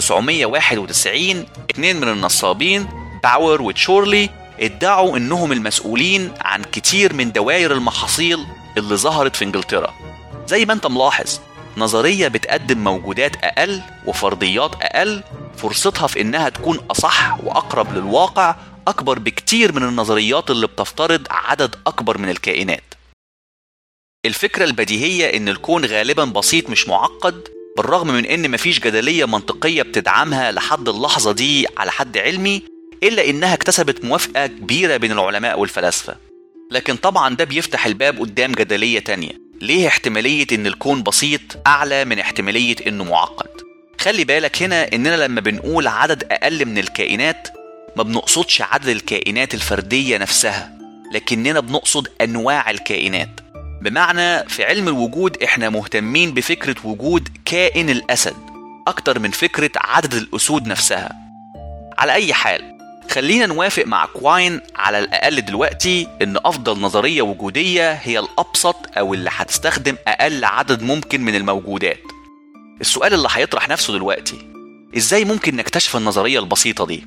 1991 اتنين من النصابين باور وتشورلي ادعوا انهم المسؤولين عن كتير من دوائر المحاصيل اللي ظهرت في انجلترا زي ما انت ملاحظ نظرية بتقدم موجودات أقل وفرضيات أقل فرصتها في إنها تكون أصح وأقرب للواقع أكبر بكتير من النظريات اللي بتفترض عدد أكبر من الكائنات الفكرة البديهية إن الكون غالبا بسيط مش معقد بالرغم من ان مفيش جدلية منطقية بتدعمها لحد اللحظة دي على حد علمي الا انها اكتسبت موافقة كبيرة بين العلماء والفلاسفة لكن طبعا ده بيفتح الباب قدام جدلية تانية ليه احتمالية ان الكون بسيط اعلى من احتمالية انه معقد خلي بالك هنا اننا لما بنقول عدد اقل من الكائنات ما بنقصدش عدد الكائنات الفردية نفسها لكننا بنقصد انواع الكائنات بمعنى في علم الوجود احنا مهتمين بفكرة وجود كائن الاسد اكتر من فكرة عدد الاسود نفسها على اي حال خلينا نوافق مع كواين على الأقل دلوقتي إن أفضل نظرية وجودية هي الأبسط أو اللي هتستخدم أقل عدد ممكن من الموجودات. السؤال اللي هيطرح نفسه دلوقتي إزاي ممكن نكتشف النظرية البسيطة دي؟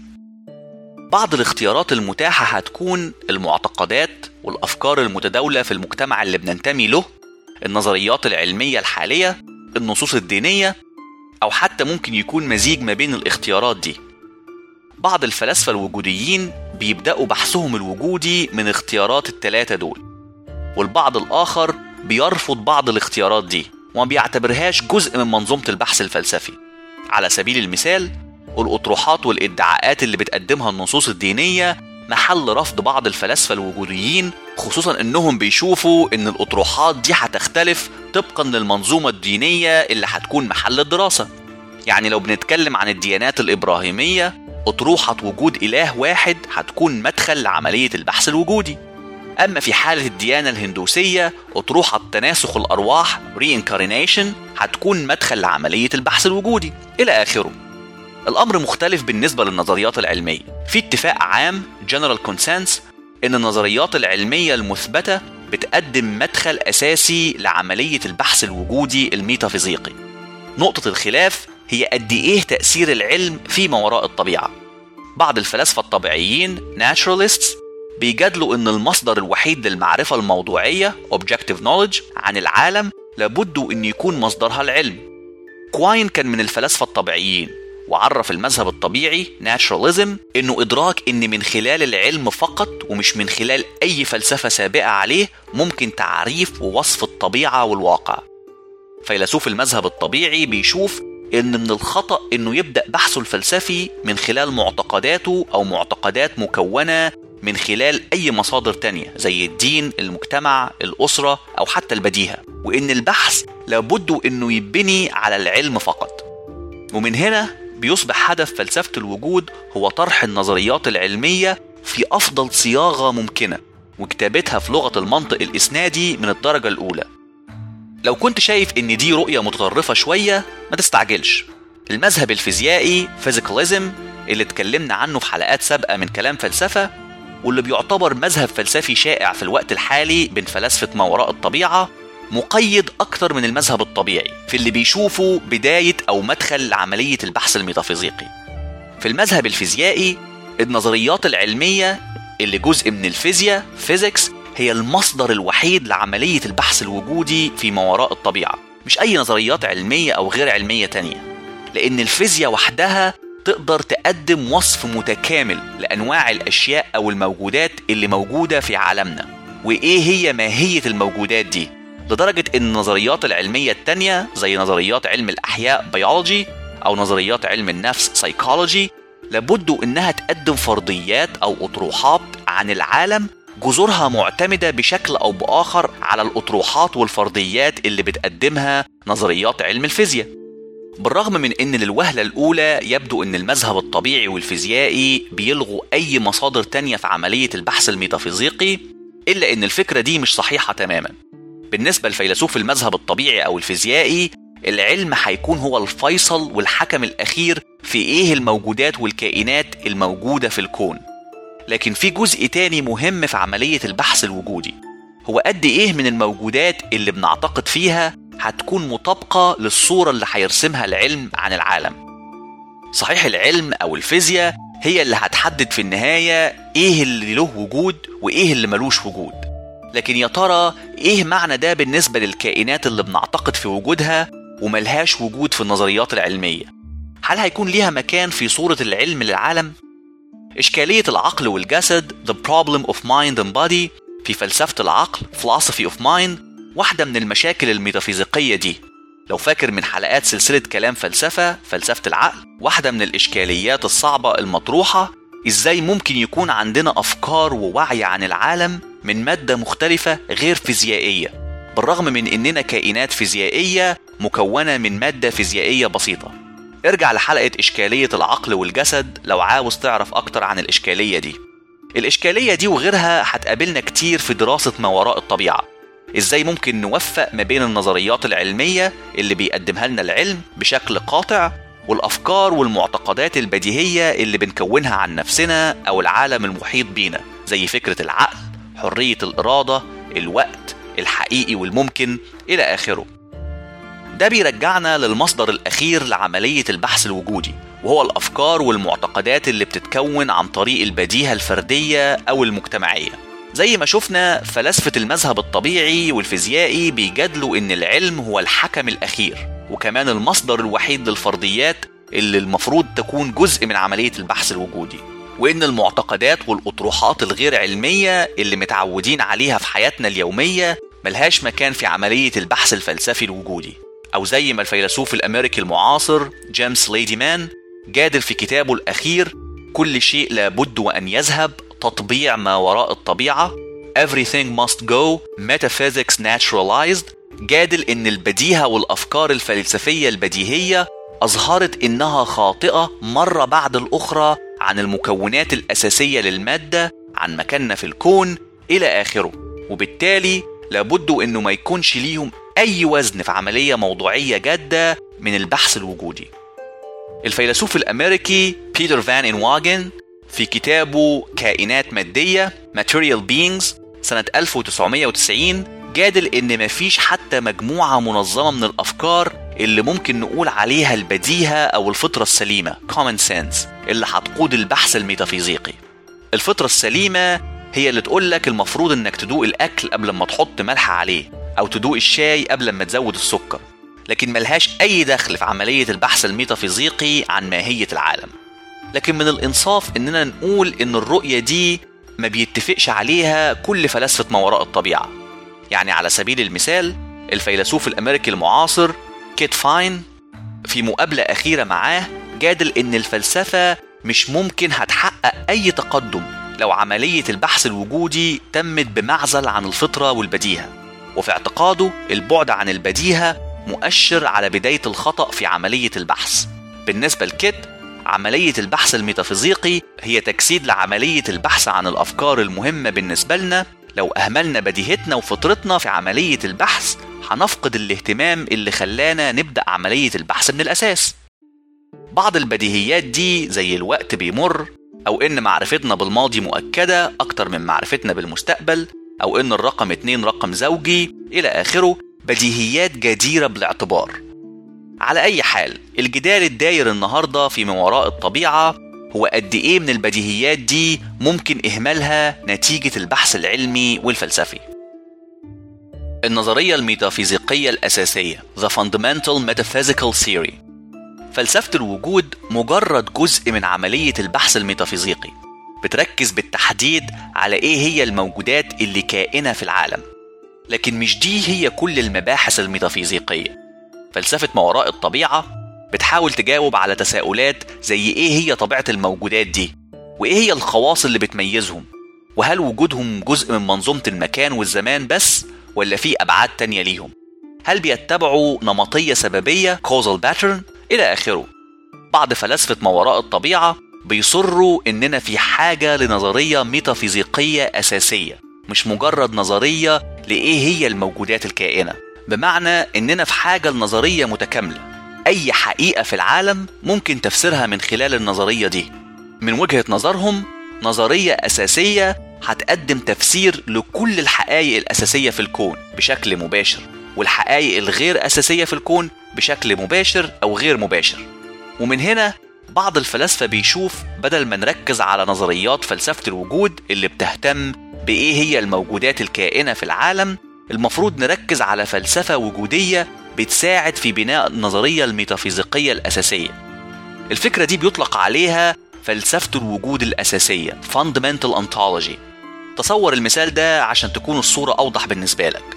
بعض الاختيارات المتاحة هتكون المعتقدات والأفكار المتداولة في المجتمع اللي بننتمي له، النظريات العلمية الحالية، النصوص الدينية، أو حتى ممكن يكون مزيج ما بين الاختيارات دي. بعض الفلاسفة الوجوديين بيبدأوا بحثهم الوجودي من اختيارات التلاتة دول والبعض الآخر بيرفض بعض الاختيارات دي وما بيعتبرهاش جزء من منظومة البحث الفلسفي على سبيل المثال الأطروحات والادعاءات اللي بتقدمها النصوص الدينية محل رفض بعض الفلاسفة الوجوديين خصوصا انهم بيشوفوا ان الأطروحات دي هتختلف طبقا للمنظومة الدينية اللي هتكون محل الدراسة يعني لو بنتكلم عن الديانات الإبراهيمية أطروحة وجود إله واحد هتكون مدخل لعملية البحث الوجودي أما في حالة الديانة الهندوسية أطروحة تناسخ الأرواح reincarnation هتكون مدخل لعملية البحث الوجودي إلى آخره الأمر مختلف بالنسبة للنظريات العلمية في اتفاق عام general consensus إن النظريات العلمية المثبتة بتقدم مدخل أساسي لعملية البحث الوجودي الميتافيزيقي نقطة الخلاف هي قد إيه تأثير العلم فيما وراء الطبيعة بعض الفلاسفة الطبيعيين naturalists بيجادلوا إن المصدر الوحيد للمعرفة الموضوعية objective knowledge عن العالم لابد إن يكون مصدرها العلم كواين كان من الفلاسفة الطبيعيين وعرف المذهب الطبيعي naturalism إنه إدراك إن من خلال العلم فقط ومش من خلال أي فلسفة سابقة عليه ممكن تعريف ووصف الطبيعة والواقع فيلسوف المذهب الطبيعي بيشوف إن من الخطأ إنه يبدأ بحثه الفلسفي من خلال معتقداته أو معتقدات مكونة من خلال أي مصادر تانية زي الدين، المجتمع، الأسرة أو حتى البديهة وإن البحث لابد إنه يبني على العلم فقط ومن هنا بيصبح هدف فلسفة الوجود هو طرح النظريات العلمية في أفضل صياغة ممكنة وكتابتها في لغة المنطق الإسنادي من الدرجة الأولى لو كنت شايف ان دي رؤية متطرفة شوية ما تستعجلش المذهب الفيزيائي فيزيكاليزم اللي اتكلمنا عنه في حلقات سابقة من كلام فلسفة واللي بيعتبر مذهب فلسفي شائع في الوقت الحالي بين فلاسفة ما وراء الطبيعة مقيد أكتر من المذهب الطبيعي في اللي بيشوفوا بداية أو مدخل لعملية البحث الميتافيزيقي في المذهب الفيزيائي النظريات العلمية اللي جزء من الفيزياء فيزيكس هي المصدر الوحيد لعملية البحث الوجودي في ما وراء الطبيعة مش أي نظريات علمية أو غير علمية تانية لأن الفيزياء وحدها تقدر تقدم وصف متكامل لأنواع الأشياء أو الموجودات اللي موجودة في عالمنا وإيه هي ماهية الموجودات دي لدرجة إن النظريات العلمية التانية زي نظريات علم الأحياء بيولوجي أو نظريات علم النفس سايكولوجي لابد إنها تقدم فرضيات أو أطروحات عن العالم جذورها معتمدة بشكل أو بآخر على الأطروحات والفرضيات اللي بتقدمها نظريات علم الفيزياء بالرغم من ان للوهلة الاولى يبدو ان المذهب الطبيعي والفيزيائي بيلغوا اي مصادر تانية في عملية البحث الميتافيزيقي الا ان الفكرة دي مش صحيحة تماما بالنسبة لفيلسوف المذهب الطبيعي او الفيزيائي العلم هيكون هو الفيصل والحكم الاخير في ايه الموجودات والكائنات الموجودة في الكون لكن في جزء تاني مهم في عملية البحث الوجودي هو قد ايه من الموجودات اللي بنعتقد فيها هتكون مطابقة للصورة اللي هيرسمها العلم عن العالم صحيح العلم أو الفيزياء هي اللي هتحدد في النهاية إيه اللي له وجود وإيه اللي ملوش وجود لكن يا ترى إيه معنى ده بالنسبة للكائنات اللي بنعتقد في وجودها وملهاش وجود في النظريات العلمية هل هيكون ليها مكان في صورة العلم للعالم؟ إشكالية العقل والجسد The Problem of Mind and Body في فلسفة العقل Philosophy of Mind واحدة من المشاكل الميتافيزيقية دي لو فاكر من حلقات سلسلة كلام فلسفة فلسفة العقل واحدة من الإشكاليات الصعبة المطروحة إزاي ممكن يكون عندنا أفكار ووعي عن العالم من مادة مختلفة غير فيزيائية بالرغم من إننا كائنات فيزيائية مكونة من مادة فيزيائية بسيطة ارجع لحلقة إشكالية العقل والجسد لو عاوز تعرف أكتر عن الإشكالية دي الإشكالية دي وغيرها هتقابلنا كتير في دراسة ما وراء الطبيعة إزاي ممكن نوفق ما بين النظريات العلمية اللي بيقدمها لنا العلم بشكل قاطع والأفكار والمعتقدات البديهية اللي بنكونها عن نفسنا أو العالم المحيط بينا زي فكرة العقل حرية الإرادة الوقت الحقيقي والممكن إلى آخره ده بيرجعنا للمصدر الأخير لعملية البحث الوجودي وهو الأفكار والمعتقدات اللي بتتكون عن طريق البديهة الفردية أو المجتمعية زي ما شفنا فلاسفة المذهب الطبيعي والفيزيائي بيجادلوا إن العلم هو الحكم الأخير وكمان المصدر الوحيد للفرضيات اللي المفروض تكون جزء من عملية البحث الوجودي وإن المعتقدات والأطروحات الغير علمية اللي متعودين عليها في حياتنا اليومية ملهاش مكان في عملية البحث الفلسفي الوجودي أو زي ما الفيلسوف الأمريكي المعاصر جيمس ليدي مان جادل في كتابه الأخير كل شيء لابد وأن يذهب تطبيع ما وراء الطبيعة Everything must go Metaphysics Naturalized جادل إن البديهة والأفكار الفلسفية البديهية أظهرت إنها خاطئة مرة بعد الأخرى عن المكونات الأساسية للمادة عن مكاننا في الكون إلى آخره وبالتالي لابد إنه ما يكونش ليهم أي وزن في عملية موضوعية جادة من البحث الوجودي الفيلسوف الأمريكي بيتر فان إنواجن في كتابه كائنات مادية Material Beings سنة 1990 جادل إن مفيش حتى مجموعة منظمة من الأفكار اللي ممكن نقول عليها البديهة أو الفطرة السليمة Common Sense اللي هتقود البحث الميتافيزيقي الفطرة السليمة هي اللي تقولك المفروض إنك تدوق الأكل قبل ما تحط ملح عليه أو تدوق الشاي قبل ما تزود السكر لكن ملهاش أي دخل في عملية البحث الميتافيزيقي عن ماهية العالم لكن من الإنصاف إننا نقول إن الرؤية دي ما بيتفقش عليها كل فلاسفة ما وراء الطبيعة يعني على سبيل المثال الفيلسوف الأمريكي المعاصر كيت فاين في مقابلة أخيرة معاه جادل إن الفلسفة مش ممكن هتحقق أي تقدم لو عملية البحث الوجودي تمت بمعزل عن الفطرة والبديهة وفي اعتقاده البعد عن البديهة مؤشر على بداية الخطأ في عملية البحث بالنسبة لكيت عملية البحث الميتافيزيقي هي تجسيد لعملية البحث عن الأفكار المهمة بالنسبة لنا لو أهملنا بديهتنا وفطرتنا في عملية البحث هنفقد الاهتمام اللي خلانا نبدأ عملية البحث من الأساس بعض البديهيات دي زي الوقت بيمر أو إن معرفتنا بالماضي مؤكدة أكتر من معرفتنا بالمستقبل أو إن الرقم اتنين رقم زوجي إلى آخره بديهيات جديرة بالاعتبار على أي حال الجدال الداير النهاردة في ما وراء الطبيعة هو قد إيه من البديهيات دي ممكن إهمالها نتيجة البحث العلمي والفلسفي النظرية الميتافيزيقية الأساسية The Fundamental Metaphysical Theory فلسفة الوجود مجرد جزء من عملية البحث الميتافيزيقي بتركز بالتحديد على إيه هي الموجودات اللي كائنة في العالم لكن مش دي هي كل المباحث الميتافيزيقية فلسفة ما وراء الطبيعة بتحاول تجاوب على تساؤلات زي إيه هي طبيعة الموجودات دي وإيه هي الخواص اللي بتميزهم وهل وجودهم جزء من منظومة المكان والزمان بس ولا في أبعاد تانية ليهم هل بيتبعوا نمطية سببية causal pattern إلى آخره بعض فلاسفة ما وراء الطبيعة بيصروا إننا في حاجة لنظرية ميتافيزيقية أساسية مش مجرد نظرية لإيه هي الموجودات الكائنة بمعنى إننا في حاجة لنظرية متكاملة أي حقيقة في العالم ممكن تفسيرها من خلال النظرية دي من وجهة نظرهم نظرية أساسية هتقدم تفسير لكل الحقائق الأساسية في الكون بشكل مباشر والحقائق الغير أساسية في الكون بشكل مباشر أو غير مباشر ومن هنا بعض الفلاسفة بيشوف بدل ما نركز على نظريات فلسفة الوجود اللي بتهتم بإيه هي الموجودات الكائنة في العالم المفروض نركز على فلسفة وجودية بتساعد في بناء النظرية الميتافيزيقية الأساسية الفكرة دي بيطلق عليها فلسفة الوجود الأساسية Fundamental Ontology تصور المثال ده عشان تكون الصورة أوضح بالنسبة لك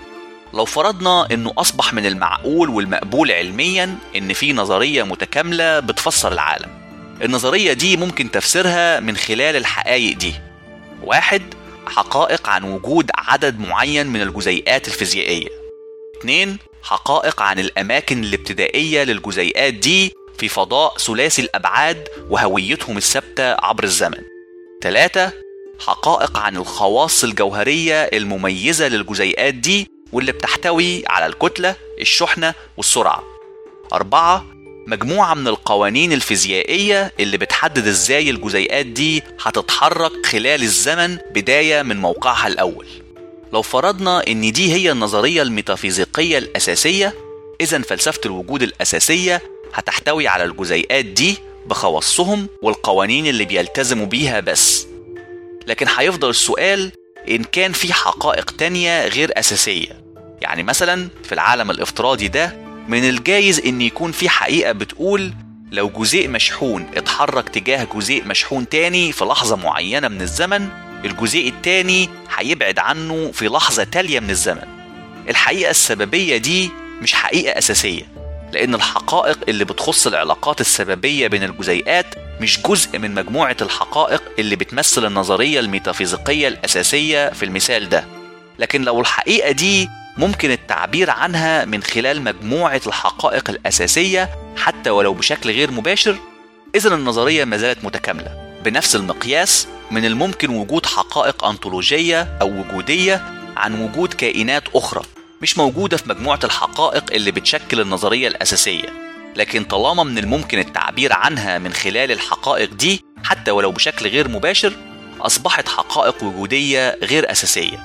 لو فرضنا انه اصبح من المعقول والمقبول علميا ان في نظريه متكامله بتفسر العالم النظريه دي ممكن تفسيرها من خلال الحقائق دي واحد حقائق عن وجود عدد معين من الجزيئات الفيزيائيه اتنين حقائق عن الاماكن الابتدائيه للجزيئات دي في فضاء ثلاثي الابعاد وهويتهم الثابته عبر الزمن ثلاثة حقائق عن الخواص الجوهرية المميزة للجزيئات دي واللي بتحتوي على الكتلة الشحنة والسرعة أربعة مجموعة من القوانين الفيزيائية اللي بتحدد ازاي الجزيئات دي هتتحرك خلال الزمن بداية من موقعها الأول لو فرضنا ان دي هي النظرية الميتافيزيقية الأساسية إذا فلسفة الوجود الأساسية هتحتوي على الجزيئات دي بخواصهم والقوانين اللي بيلتزموا بيها بس لكن هيفضل السؤال إن كان في حقائق تانية غير أساسية يعني مثلا في العالم الافتراضي ده من الجايز إن يكون في حقيقة بتقول لو جزيء مشحون اتحرك تجاه جزيء مشحون تاني في لحظة معينة من الزمن الجزيء التاني هيبعد عنه في لحظة تالية من الزمن الحقيقة السببية دي مش حقيقة أساسية لأن الحقائق اللي بتخص العلاقات السببية بين الجزيئات مش جزء من مجموعة الحقائق اللي بتمثل النظرية الميتافيزيقية الأساسية في المثال ده لكن لو الحقيقة دي ممكن التعبير عنها من خلال مجموعة الحقائق الأساسية حتى ولو بشكل غير مباشر إذا النظرية ما زالت متكاملة بنفس المقياس من الممكن وجود حقائق أنطولوجية أو وجودية عن وجود كائنات أخرى مش موجودة في مجموعة الحقائق اللي بتشكل النظرية الأساسية لكن طالما من الممكن التعبير عنها من خلال الحقائق دي حتى ولو بشكل غير مباشر أصبحت حقائق وجودية غير أساسية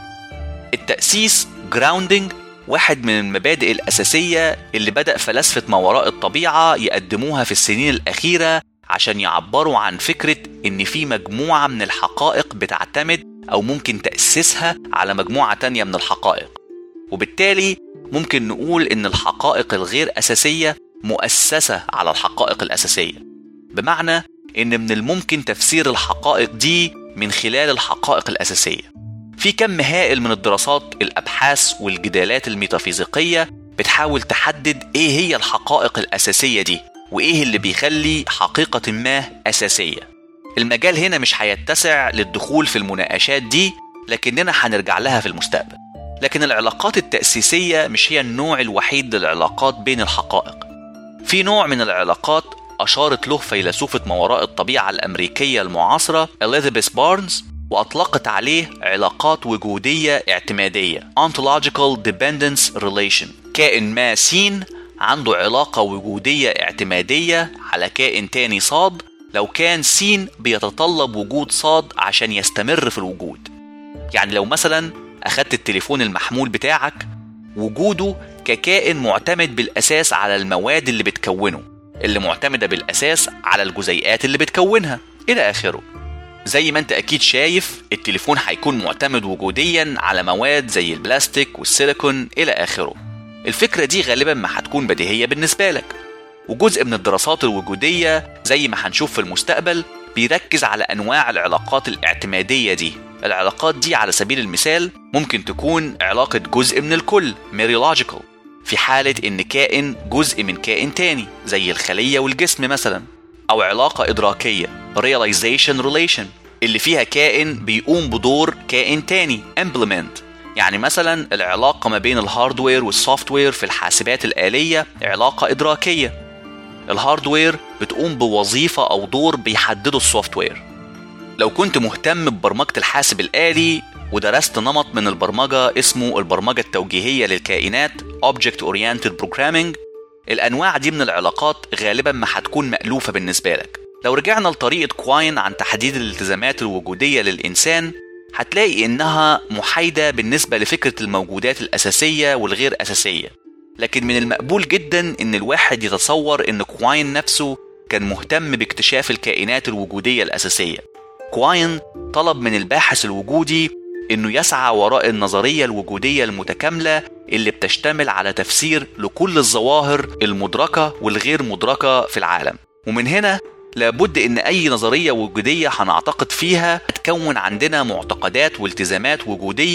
التأسيس جراوندنج واحد من المبادئ الأساسية اللي بدأ فلاسفة ما وراء الطبيعة يقدموها في السنين الأخيرة عشان يعبروا عن فكرة إن في مجموعة من الحقائق بتعتمد أو ممكن تأسسها على مجموعة تانية من الحقائق وبالتالي ممكن نقول إن الحقائق الغير أساسية مؤسسة على الحقائق الأساسية بمعنى إن من الممكن تفسير الحقائق دي من خلال الحقائق الأساسية في كم هائل من الدراسات الأبحاث والجدالات الميتافيزيقية بتحاول تحدد إيه هي الحقائق الأساسية دي وإيه اللي بيخلي حقيقة ما أساسية المجال هنا مش هيتسع للدخول في المناقشات دي لكننا هنرجع لها في المستقبل لكن العلاقات التأسيسية مش هي النوع الوحيد للعلاقات بين الحقائق في نوع من العلاقات أشارت له فيلسوفة ما وراء الطبيعة الأمريكية المعاصرة إليزابيث بارنز وأطلقت عليه علاقات وجودية اعتمادية Ontological Dependence Relation كائن ما سين عنده علاقة وجودية اعتمادية على كائن تاني صاد لو كان سين بيتطلب وجود صاد عشان يستمر في الوجود يعني لو مثلا أخدت التليفون المحمول بتاعك وجوده ككائن معتمد بالأساس على المواد اللي بتكونه اللي معتمدة بالأساس على الجزيئات اللي بتكونها إلى آخره زي ما انت اكيد شايف التليفون هيكون معتمد وجوديا على مواد زي البلاستيك والسيليكون الى اخره الفكرة دي غالبا ما هتكون بديهية بالنسبة لك وجزء من الدراسات الوجودية زي ما هنشوف في المستقبل بيركز على أنواع العلاقات الاعتمادية دي العلاقات دي على سبيل المثال ممكن تكون علاقة جزء من الكل ميريولوجيكال في حالة إن كائن جزء من كائن تاني زي الخلية والجسم مثلا أو علاقة إدراكية realization relation اللي فيها كائن بيقوم بدور كائن تاني implement يعني مثلا العلاقة ما بين الهاردوير والسوفتوير في الحاسبات الآلية علاقة إدراكية الهاردوير بتقوم بوظيفة أو دور بيحدده السوفتوير لو كنت مهتم ببرمجة الحاسب الآلي ودرست نمط من البرمجة اسمه البرمجة التوجيهية للكائنات Object Oriented Programming الأنواع دي من العلاقات غالبا ما هتكون مألوفة بالنسبة لك لو رجعنا لطريقة كواين عن تحديد الالتزامات الوجودية للإنسان هتلاقي إنها محايدة بالنسبة لفكرة الموجودات الأساسية والغير أساسية لكن من المقبول جدا إن الواحد يتصور إن كواين نفسه كان مهتم باكتشاف الكائنات الوجودية الأساسية كواين طلب من الباحث الوجودي إنه يسعى وراء النظرية الوجودية المتكاملة اللي بتشتمل على تفسير لكل الظواهر المدركة والغير مدركة في العالم ومن هنا لابد ان اي نظريه وجوديه هنعتقد فيها هتكون عندنا معتقدات والتزامات وجوديه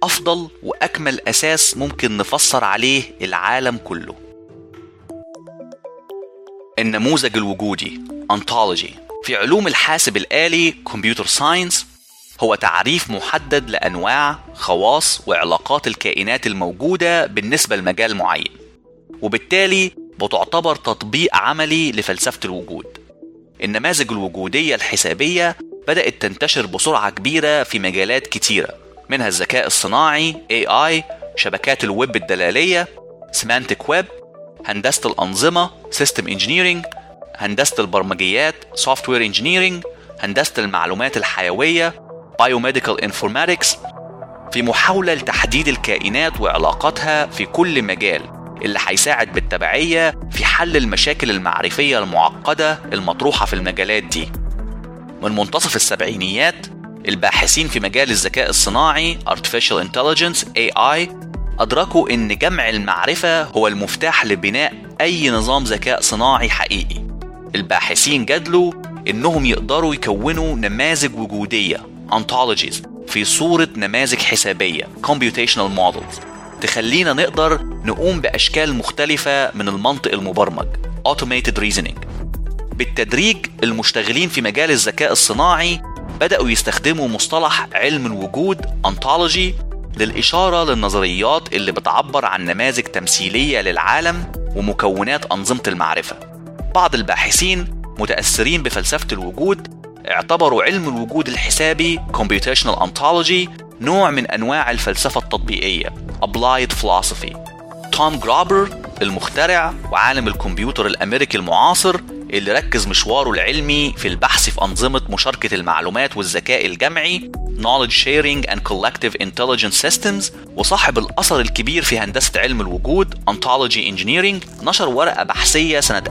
أفضل وأكمل أساس ممكن نفسر عليه العالم كله النموذج الوجودي ontology في علوم الحاسب الآلي computer science هو تعريف محدد لأنواع خواص وعلاقات الكائنات الموجودة بالنسبة لمجال معين وبالتالي بتعتبر تطبيق عملي لفلسفة الوجود النماذج الوجودية الحسابية بدأت تنتشر بسرعة كبيرة في مجالات كتيرة منها الذكاء الصناعي AI شبكات الويب الدلالية سيمانتك ويب هندسة الأنظمة System Engineering هندسة البرمجيات Software Engineering هندسة المعلومات الحيوية Biomedical Informatics في محاولة لتحديد الكائنات وعلاقاتها في كل مجال اللي هيساعد بالتبعية في حل المشاكل المعرفية المعقدة المطروحة في المجالات دي من منتصف السبعينيات الباحثين في مجال الذكاء الصناعي Artificial Intelligence AI أدركوا إن جمع المعرفة هو المفتاح لبناء أي نظام ذكاء صناعي حقيقي الباحثين جدلوا إنهم يقدروا يكونوا نماذج وجودية ontologies في صورة نماذج حسابية computational models تخلينا نقدر نقوم بأشكال مختلفة من المنطق المبرمج automated reasoning بالتدريج المشتغلين في مجال الذكاء الصناعي بدأوا يستخدموا مصطلح علم الوجود ontology للإشارة للنظريات اللي بتعبر عن نماذج تمثيلية للعالم ومكونات أنظمة المعرفة بعض الباحثين متأثرين بفلسفة الوجود اعتبروا علم الوجود الحسابي computational ontology نوع من أنواع الفلسفة التطبيقية applied philosophy توم جرابر المخترع وعالم الكمبيوتر الأمريكي المعاصر اللي ركز مشواره العلمي في البحث في أنظمة مشاركة المعلومات والذكاء الجمعي Knowledge Sharing and Collective Intelligence Systems وصاحب الأثر الكبير في هندسة علم الوجود Ontology Engineering نشر ورقة بحثية سنة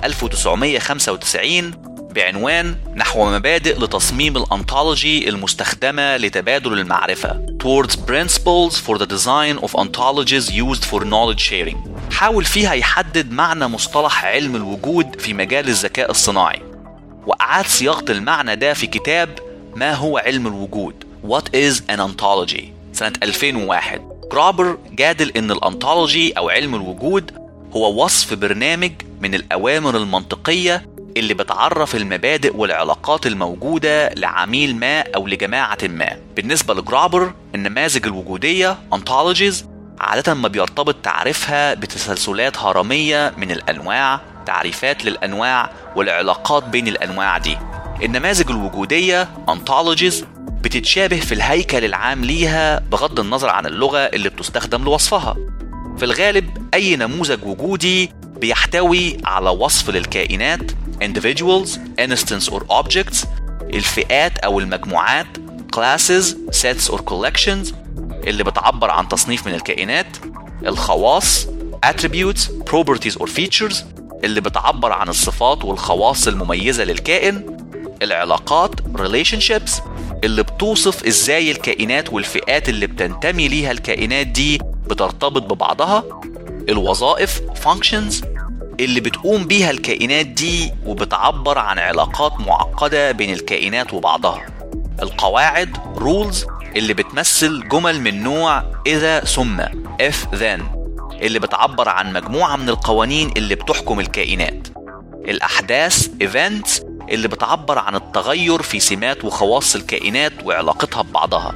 1995 بعنوان نحو مبادئ لتصميم الأنطولوجي المستخدمة لتبادل المعرفة Towards Principles for the Design of Ontologies Used for Knowledge Sharing حاول فيها يحدد معنى مصطلح علم الوجود في مجال الذكاء الصناعي وأعاد صياغة المعنى ده في كتاب ما هو علم الوجود What is an Ontology سنة 2001 جرابر جادل إن الأنطولوجي أو علم الوجود هو وصف برنامج من الأوامر المنطقية اللي بتعرف المبادئ والعلاقات الموجودة لعميل ما أو لجماعة ما بالنسبة لجرابر النماذج الوجودية ontologies عادة ما بيرتبط تعريفها بتسلسلات هرمية من الأنواع تعريفات للأنواع والعلاقات بين الأنواع دي النماذج الوجودية ontologies بتتشابه في الهيكل العام ليها بغض النظر عن اللغة اللي بتستخدم لوصفها في الغالب أي نموذج وجودي بيحتوي على وصف للكائنات individuals, instance or objects الفئات أو المجموعات classes, sets or collections اللي بتعبر عن تصنيف من الكائنات الخواص attributes, properties or features اللي بتعبر عن الصفات والخواص المميزة للكائن العلاقات relationships اللي بتوصف ازاي الكائنات والفئات اللي بتنتمي ليها الكائنات دي بترتبط ببعضها الوظائف functions اللي بتقوم بيها الكائنات دي وبتعبر عن علاقات معقدة بين الكائنات وبعضها القواعد rules اللي بتمثل جمل من نوع إذا ثم if then اللي بتعبر عن مجموعة من القوانين اللي بتحكم الكائنات الأحداث events اللي بتعبر عن التغير في سمات وخواص الكائنات وعلاقتها ببعضها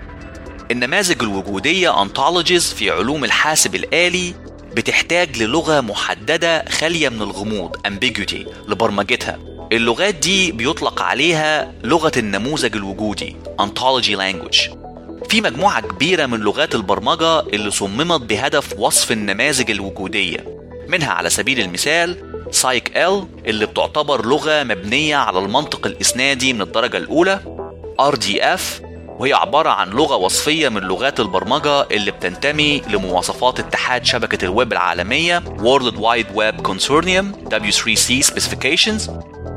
النماذج الوجودية ontologies في علوم الحاسب الآلي بتحتاج للغة محددة خالية من الغموض ambiguity لبرمجتها اللغات دي بيطلق عليها لغة النموذج الوجودي ontology language في مجموعة كبيرة من لغات البرمجة اللي صممت بهدف وصف النماذج الوجودية منها على سبيل المثال سايك ال اللي بتعتبر لغة مبنية على المنطق الإسنادي من الدرجة الأولى RDF وهي عبارة عن لغة وصفية من لغات البرمجة اللي بتنتمي لمواصفات اتحاد شبكة الويب العالمية World Wide Web Consortium W3C Specifications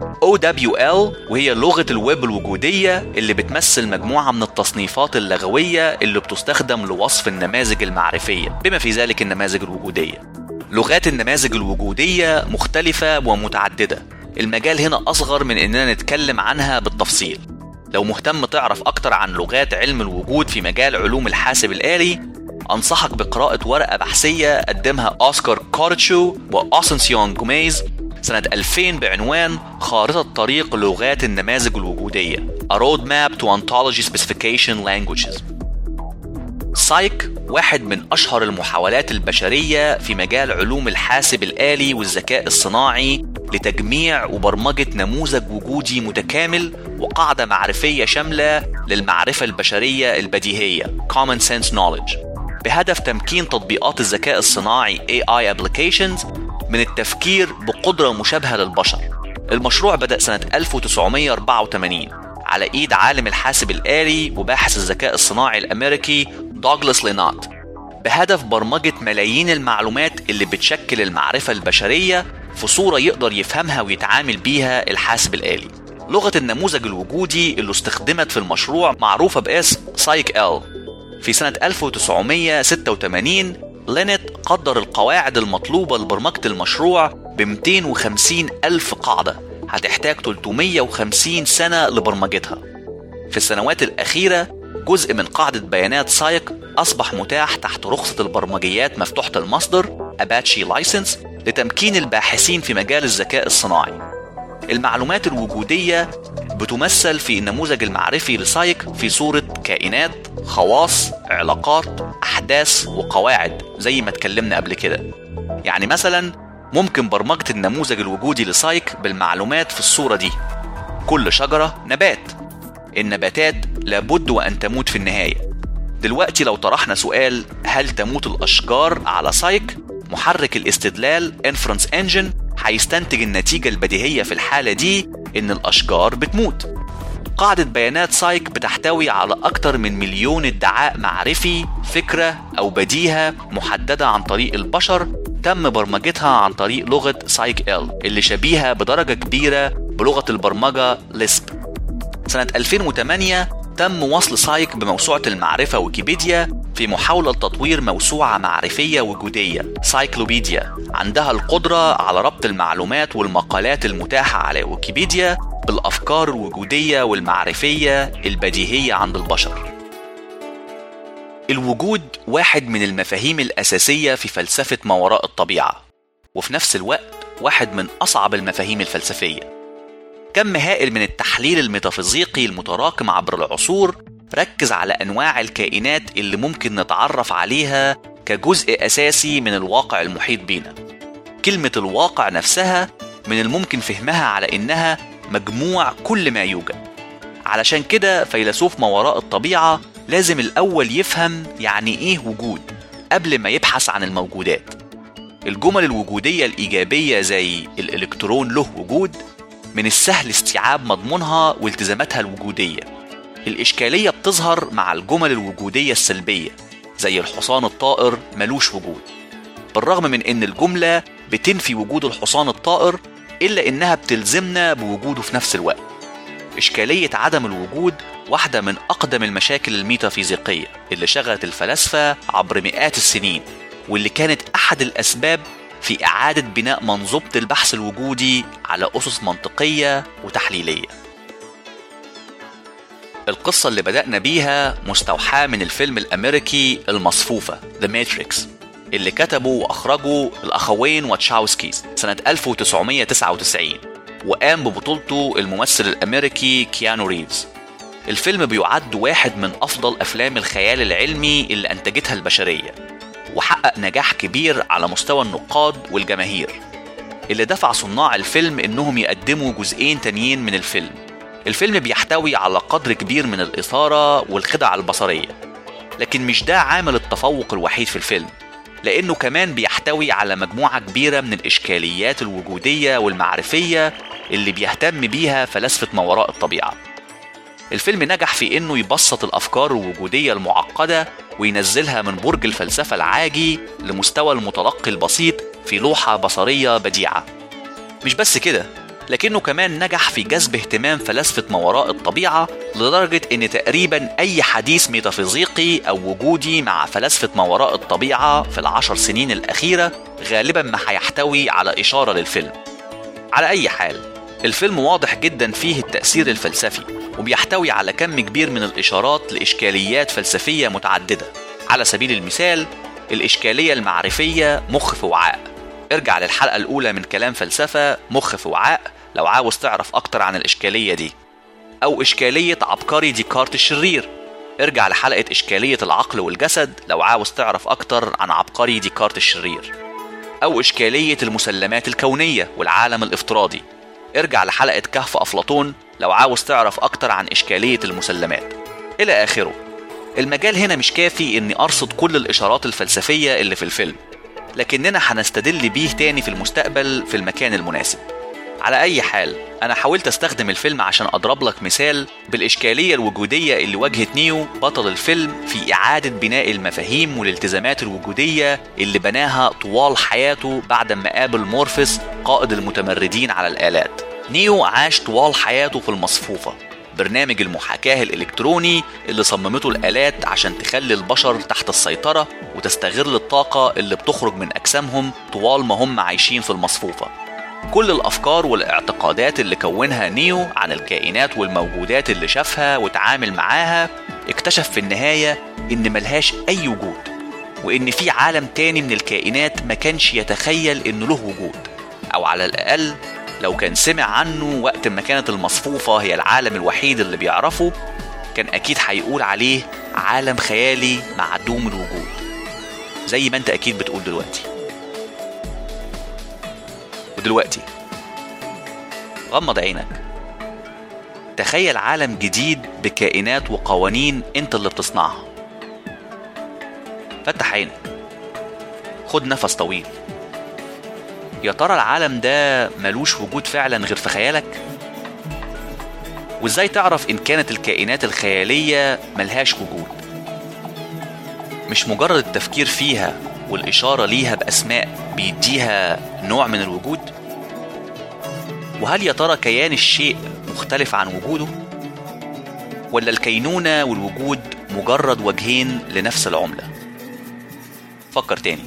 OWL وهي لغة الويب الوجودية اللي بتمثل مجموعة من التصنيفات اللغوية اللي بتستخدم لوصف النماذج المعرفية بما في ذلك النماذج الوجودية لغات النماذج الوجودية مختلفة ومتعددة المجال هنا أصغر من إننا نتكلم عنها بالتفصيل لو مهتم تعرف أكتر عن لغات علم الوجود في مجال علوم الحاسب الآلي أنصحك بقراءة ورقة بحثية قدمها أوسكار كورتشو وأوسنسيون جوميز سنة 2000 بعنوان خارطة طريق لغات النماذج الوجودية A Roadmap to Ontology Specification Languages سايك واحد من أشهر المحاولات البشرية في مجال علوم الحاسب الآلي والذكاء الصناعي لتجميع وبرمجة نموذج وجودي متكامل وقاعدة معرفية شاملة للمعرفة البشرية البديهية Common Sense Knowledge بهدف تمكين تطبيقات الذكاء الصناعي AI Applications من التفكير بقدرة مشابهة للبشر المشروع بدأ سنة 1984 على إيد عالم الحاسب الآلي وباحث الذكاء الصناعي الأمريكي دوغلاس لينات بهدف برمجة ملايين المعلومات اللي بتشكل المعرفة البشرية في صورة يقدر يفهمها ويتعامل بيها الحاسب الآلي لغة النموذج الوجودي اللي استخدمت في المشروع معروفة باسم سايك ال في سنة 1986 لينت قدر القواعد المطلوبة لبرمجة المشروع ب 250 ألف قاعدة هتحتاج 350 سنة لبرمجتها في السنوات الأخيرة جزء من قاعدة بيانات سايك أصبح متاح تحت رخصة البرمجيات مفتوحة المصدر أباتشي لايسنس لتمكين الباحثين في مجال الذكاء الصناعي المعلومات الوجودية بتمثل في النموذج المعرفي لسايك في صورة كائنات خواص علاقات أحداث وقواعد زي ما اتكلمنا قبل كده يعني مثلا ممكن برمجة النموذج الوجودي لسايك بالمعلومات في الصورة دي كل شجرة نبات النباتات لابد وأن تموت في النهاية دلوقتي لو طرحنا سؤال هل تموت الأشجار على سايك محرك الاستدلال Inference Engine هيستنتج النتيجة البديهية في الحالة دي إن الأشجار بتموت قاعدة بيانات سايك بتحتوي على أكتر من مليون ادعاء معرفي فكرة أو بديهة محددة عن طريق البشر تم برمجتها عن طريق لغة سايك ال اللي شبيهة بدرجة كبيرة بلغة البرمجة ليسب سنة 2008 تم وصل سايك بموسوعة المعرفة ويكيبيديا في محاولة لتطوير موسوعة معرفية وجودية سايكلوبيديا عندها القدرة على ربط المعلومات والمقالات المتاحة على ويكيبيديا بالأفكار الوجودية والمعرفية البديهية عند البشر الوجود واحد من المفاهيم الأساسية في فلسفة ما وراء الطبيعة وفي نفس الوقت واحد من أصعب المفاهيم الفلسفية كم هائل من التحليل الميتافيزيقي المتراكم عبر العصور ركز على أنواع الكائنات اللي ممكن نتعرف عليها كجزء أساسي من الواقع المحيط بينا كلمة الواقع نفسها من الممكن فهمها على إنها مجموع كل ما يوجد علشان كده فيلسوف ما وراء الطبيعة لازم الأول يفهم يعني إيه وجود قبل ما يبحث عن الموجودات الجمل الوجودية الإيجابية زي الإلكترون له وجود من السهل استيعاب مضمونها والتزاماتها الوجودية الإشكالية بتظهر مع الجمل الوجودية السلبية زي الحصان الطائر ملوش وجود بالرغم من إن الجملة بتنفي وجود الحصان الطائر إلا إنها بتلزمنا بوجوده في نفس الوقت إشكالية عدم الوجود واحدة من أقدم المشاكل الميتافيزيقية اللي شغلت الفلاسفة عبر مئات السنين واللي كانت أحد الأسباب في إعادة بناء منظومة البحث الوجودي على أسس منطقية وتحليلية. القصة اللي بدأنا بيها مستوحاة من الفيلم الأمريكي المصفوفة The Matrix اللي كتبوا وأخرجوا الأخوين واتشاوسكيز سنة 1999 وقام ببطولته الممثل الأمريكي كيانو ريفز الفيلم بيعد واحد من أفضل أفلام الخيال العلمي اللي أنتجتها البشرية وحقق نجاح كبير على مستوى النقاد والجماهير اللي دفع صناع الفيلم إنهم يقدموا جزئين تانيين من الفيلم الفيلم بيحتوي على قدر كبير من الإثارة والخدع البصرية لكن مش ده عامل التفوق الوحيد في الفيلم لأنه كمان بيحتوي على مجموعة كبيرة من الإشكاليات الوجودية والمعرفية اللي بيهتم بيها فلاسفة ما وراء الطبيعة الفيلم نجح في إنه يبسط الأفكار الوجودية المعقدة وينزلها من برج الفلسفة العاجي لمستوى المتلقي البسيط في لوحة بصرية بديعة مش بس كده لكنه كمان نجح في جذب اهتمام فلاسفة ما وراء الطبيعة لدرجة إن تقريبا أي حديث ميتافيزيقي أو وجودي مع فلاسفة ما وراء الطبيعة في العشر سنين الأخيرة غالبا ما هيحتوي على إشارة للفيلم على أي حال الفيلم واضح جدا فيه التأثير الفلسفي وبيحتوي على كم كبير من الإشارات لإشكاليات فلسفية متعددة على سبيل المثال الإشكالية المعرفية مخ في وعاء ارجع للحلقة الأولى من كلام فلسفة مخ في وعاء لو عاوز تعرف أكتر عن الإشكالية دي أو إشكالية عبقري ديكارت الشرير ارجع لحلقة إشكالية العقل والجسد لو عاوز تعرف أكتر عن عبقري ديكارت الشرير أو إشكالية المسلمات الكونية والعالم الافتراضي ارجع لحلقة كهف أفلاطون لو عاوز تعرف أكتر عن إشكالية المسلمات إلى آخره المجال هنا مش كافي إني أرصد كل الإشارات الفلسفية اللي في الفيلم لكننا هنستدل بيه تاني في المستقبل في المكان المناسب على أي حال أنا حاولت أستخدم الفيلم عشان أضرب لك مثال بالإشكالية الوجودية اللي واجهت نيو بطل الفيلم في إعادة بناء المفاهيم والالتزامات الوجودية اللي بناها طوال حياته بعد ما قابل مورفيس قائد المتمردين على الآلات نيو عاش طوال حياته في المصفوفة برنامج المحاكاة الإلكتروني اللي صممته الآلات عشان تخلي البشر تحت السيطرة وتستغل الطاقة اللي بتخرج من أجسامهم طوال ما هم عايشين في المصفوفة كل الأفكار والاعتقادات اللي كونها نيو عن الكائنات والموجودات اللي شافها وتعامل معاها اكتشف في النهاية إن ملهاش أي وجود وإن في عالم تاني من الكائنات ما كانش يتخيل إنه له وجود أو على الأقل لو كان سمع عنه وقت ما كانت المصفوفة هي العالم الوحيد اللي بيعرفه كان أكيد هيقول عليه عالم خيالي معدوم الوجود زي ما أنت أكيد بتقول دلوقتي ودلوقتي غمض عينك تخيل عالم جديد بكائنات وقوانين انت اللي بتصنعها فتح عينك خد نفس طويل يا ترى العالم ده ملوش وجود فعلا غير في خيالك وازاي تعرف ان كانت الكائنات الخيالية ملهاش وجود مش مجرد التفكير فيها والإشارة ليها بأسماء بيديها نوع من الوجود وهل يا ترى كيان الشيء مختلف عن وجوده ولا الكينونة والوجود مجرد وجهين لنفس العملة فكر تاني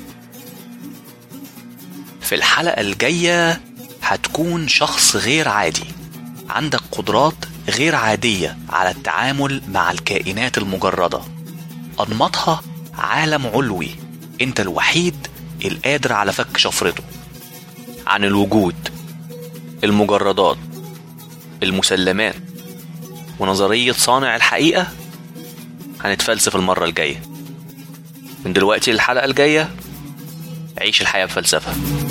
في الحلقة الجاية هتكون شخص غير عادي عندك قدرات غير عادية على التعامل مع الكائنات المجردة أنماطها عالم علوي انت الوحيد القادر على فك شفرته عن الوجود المجردات المسلمات ونظرية صانع الحقيقة هنتفلسف المرة الجاية من دلوقتي للحلقة الجاية عيش الحياة بفلسفة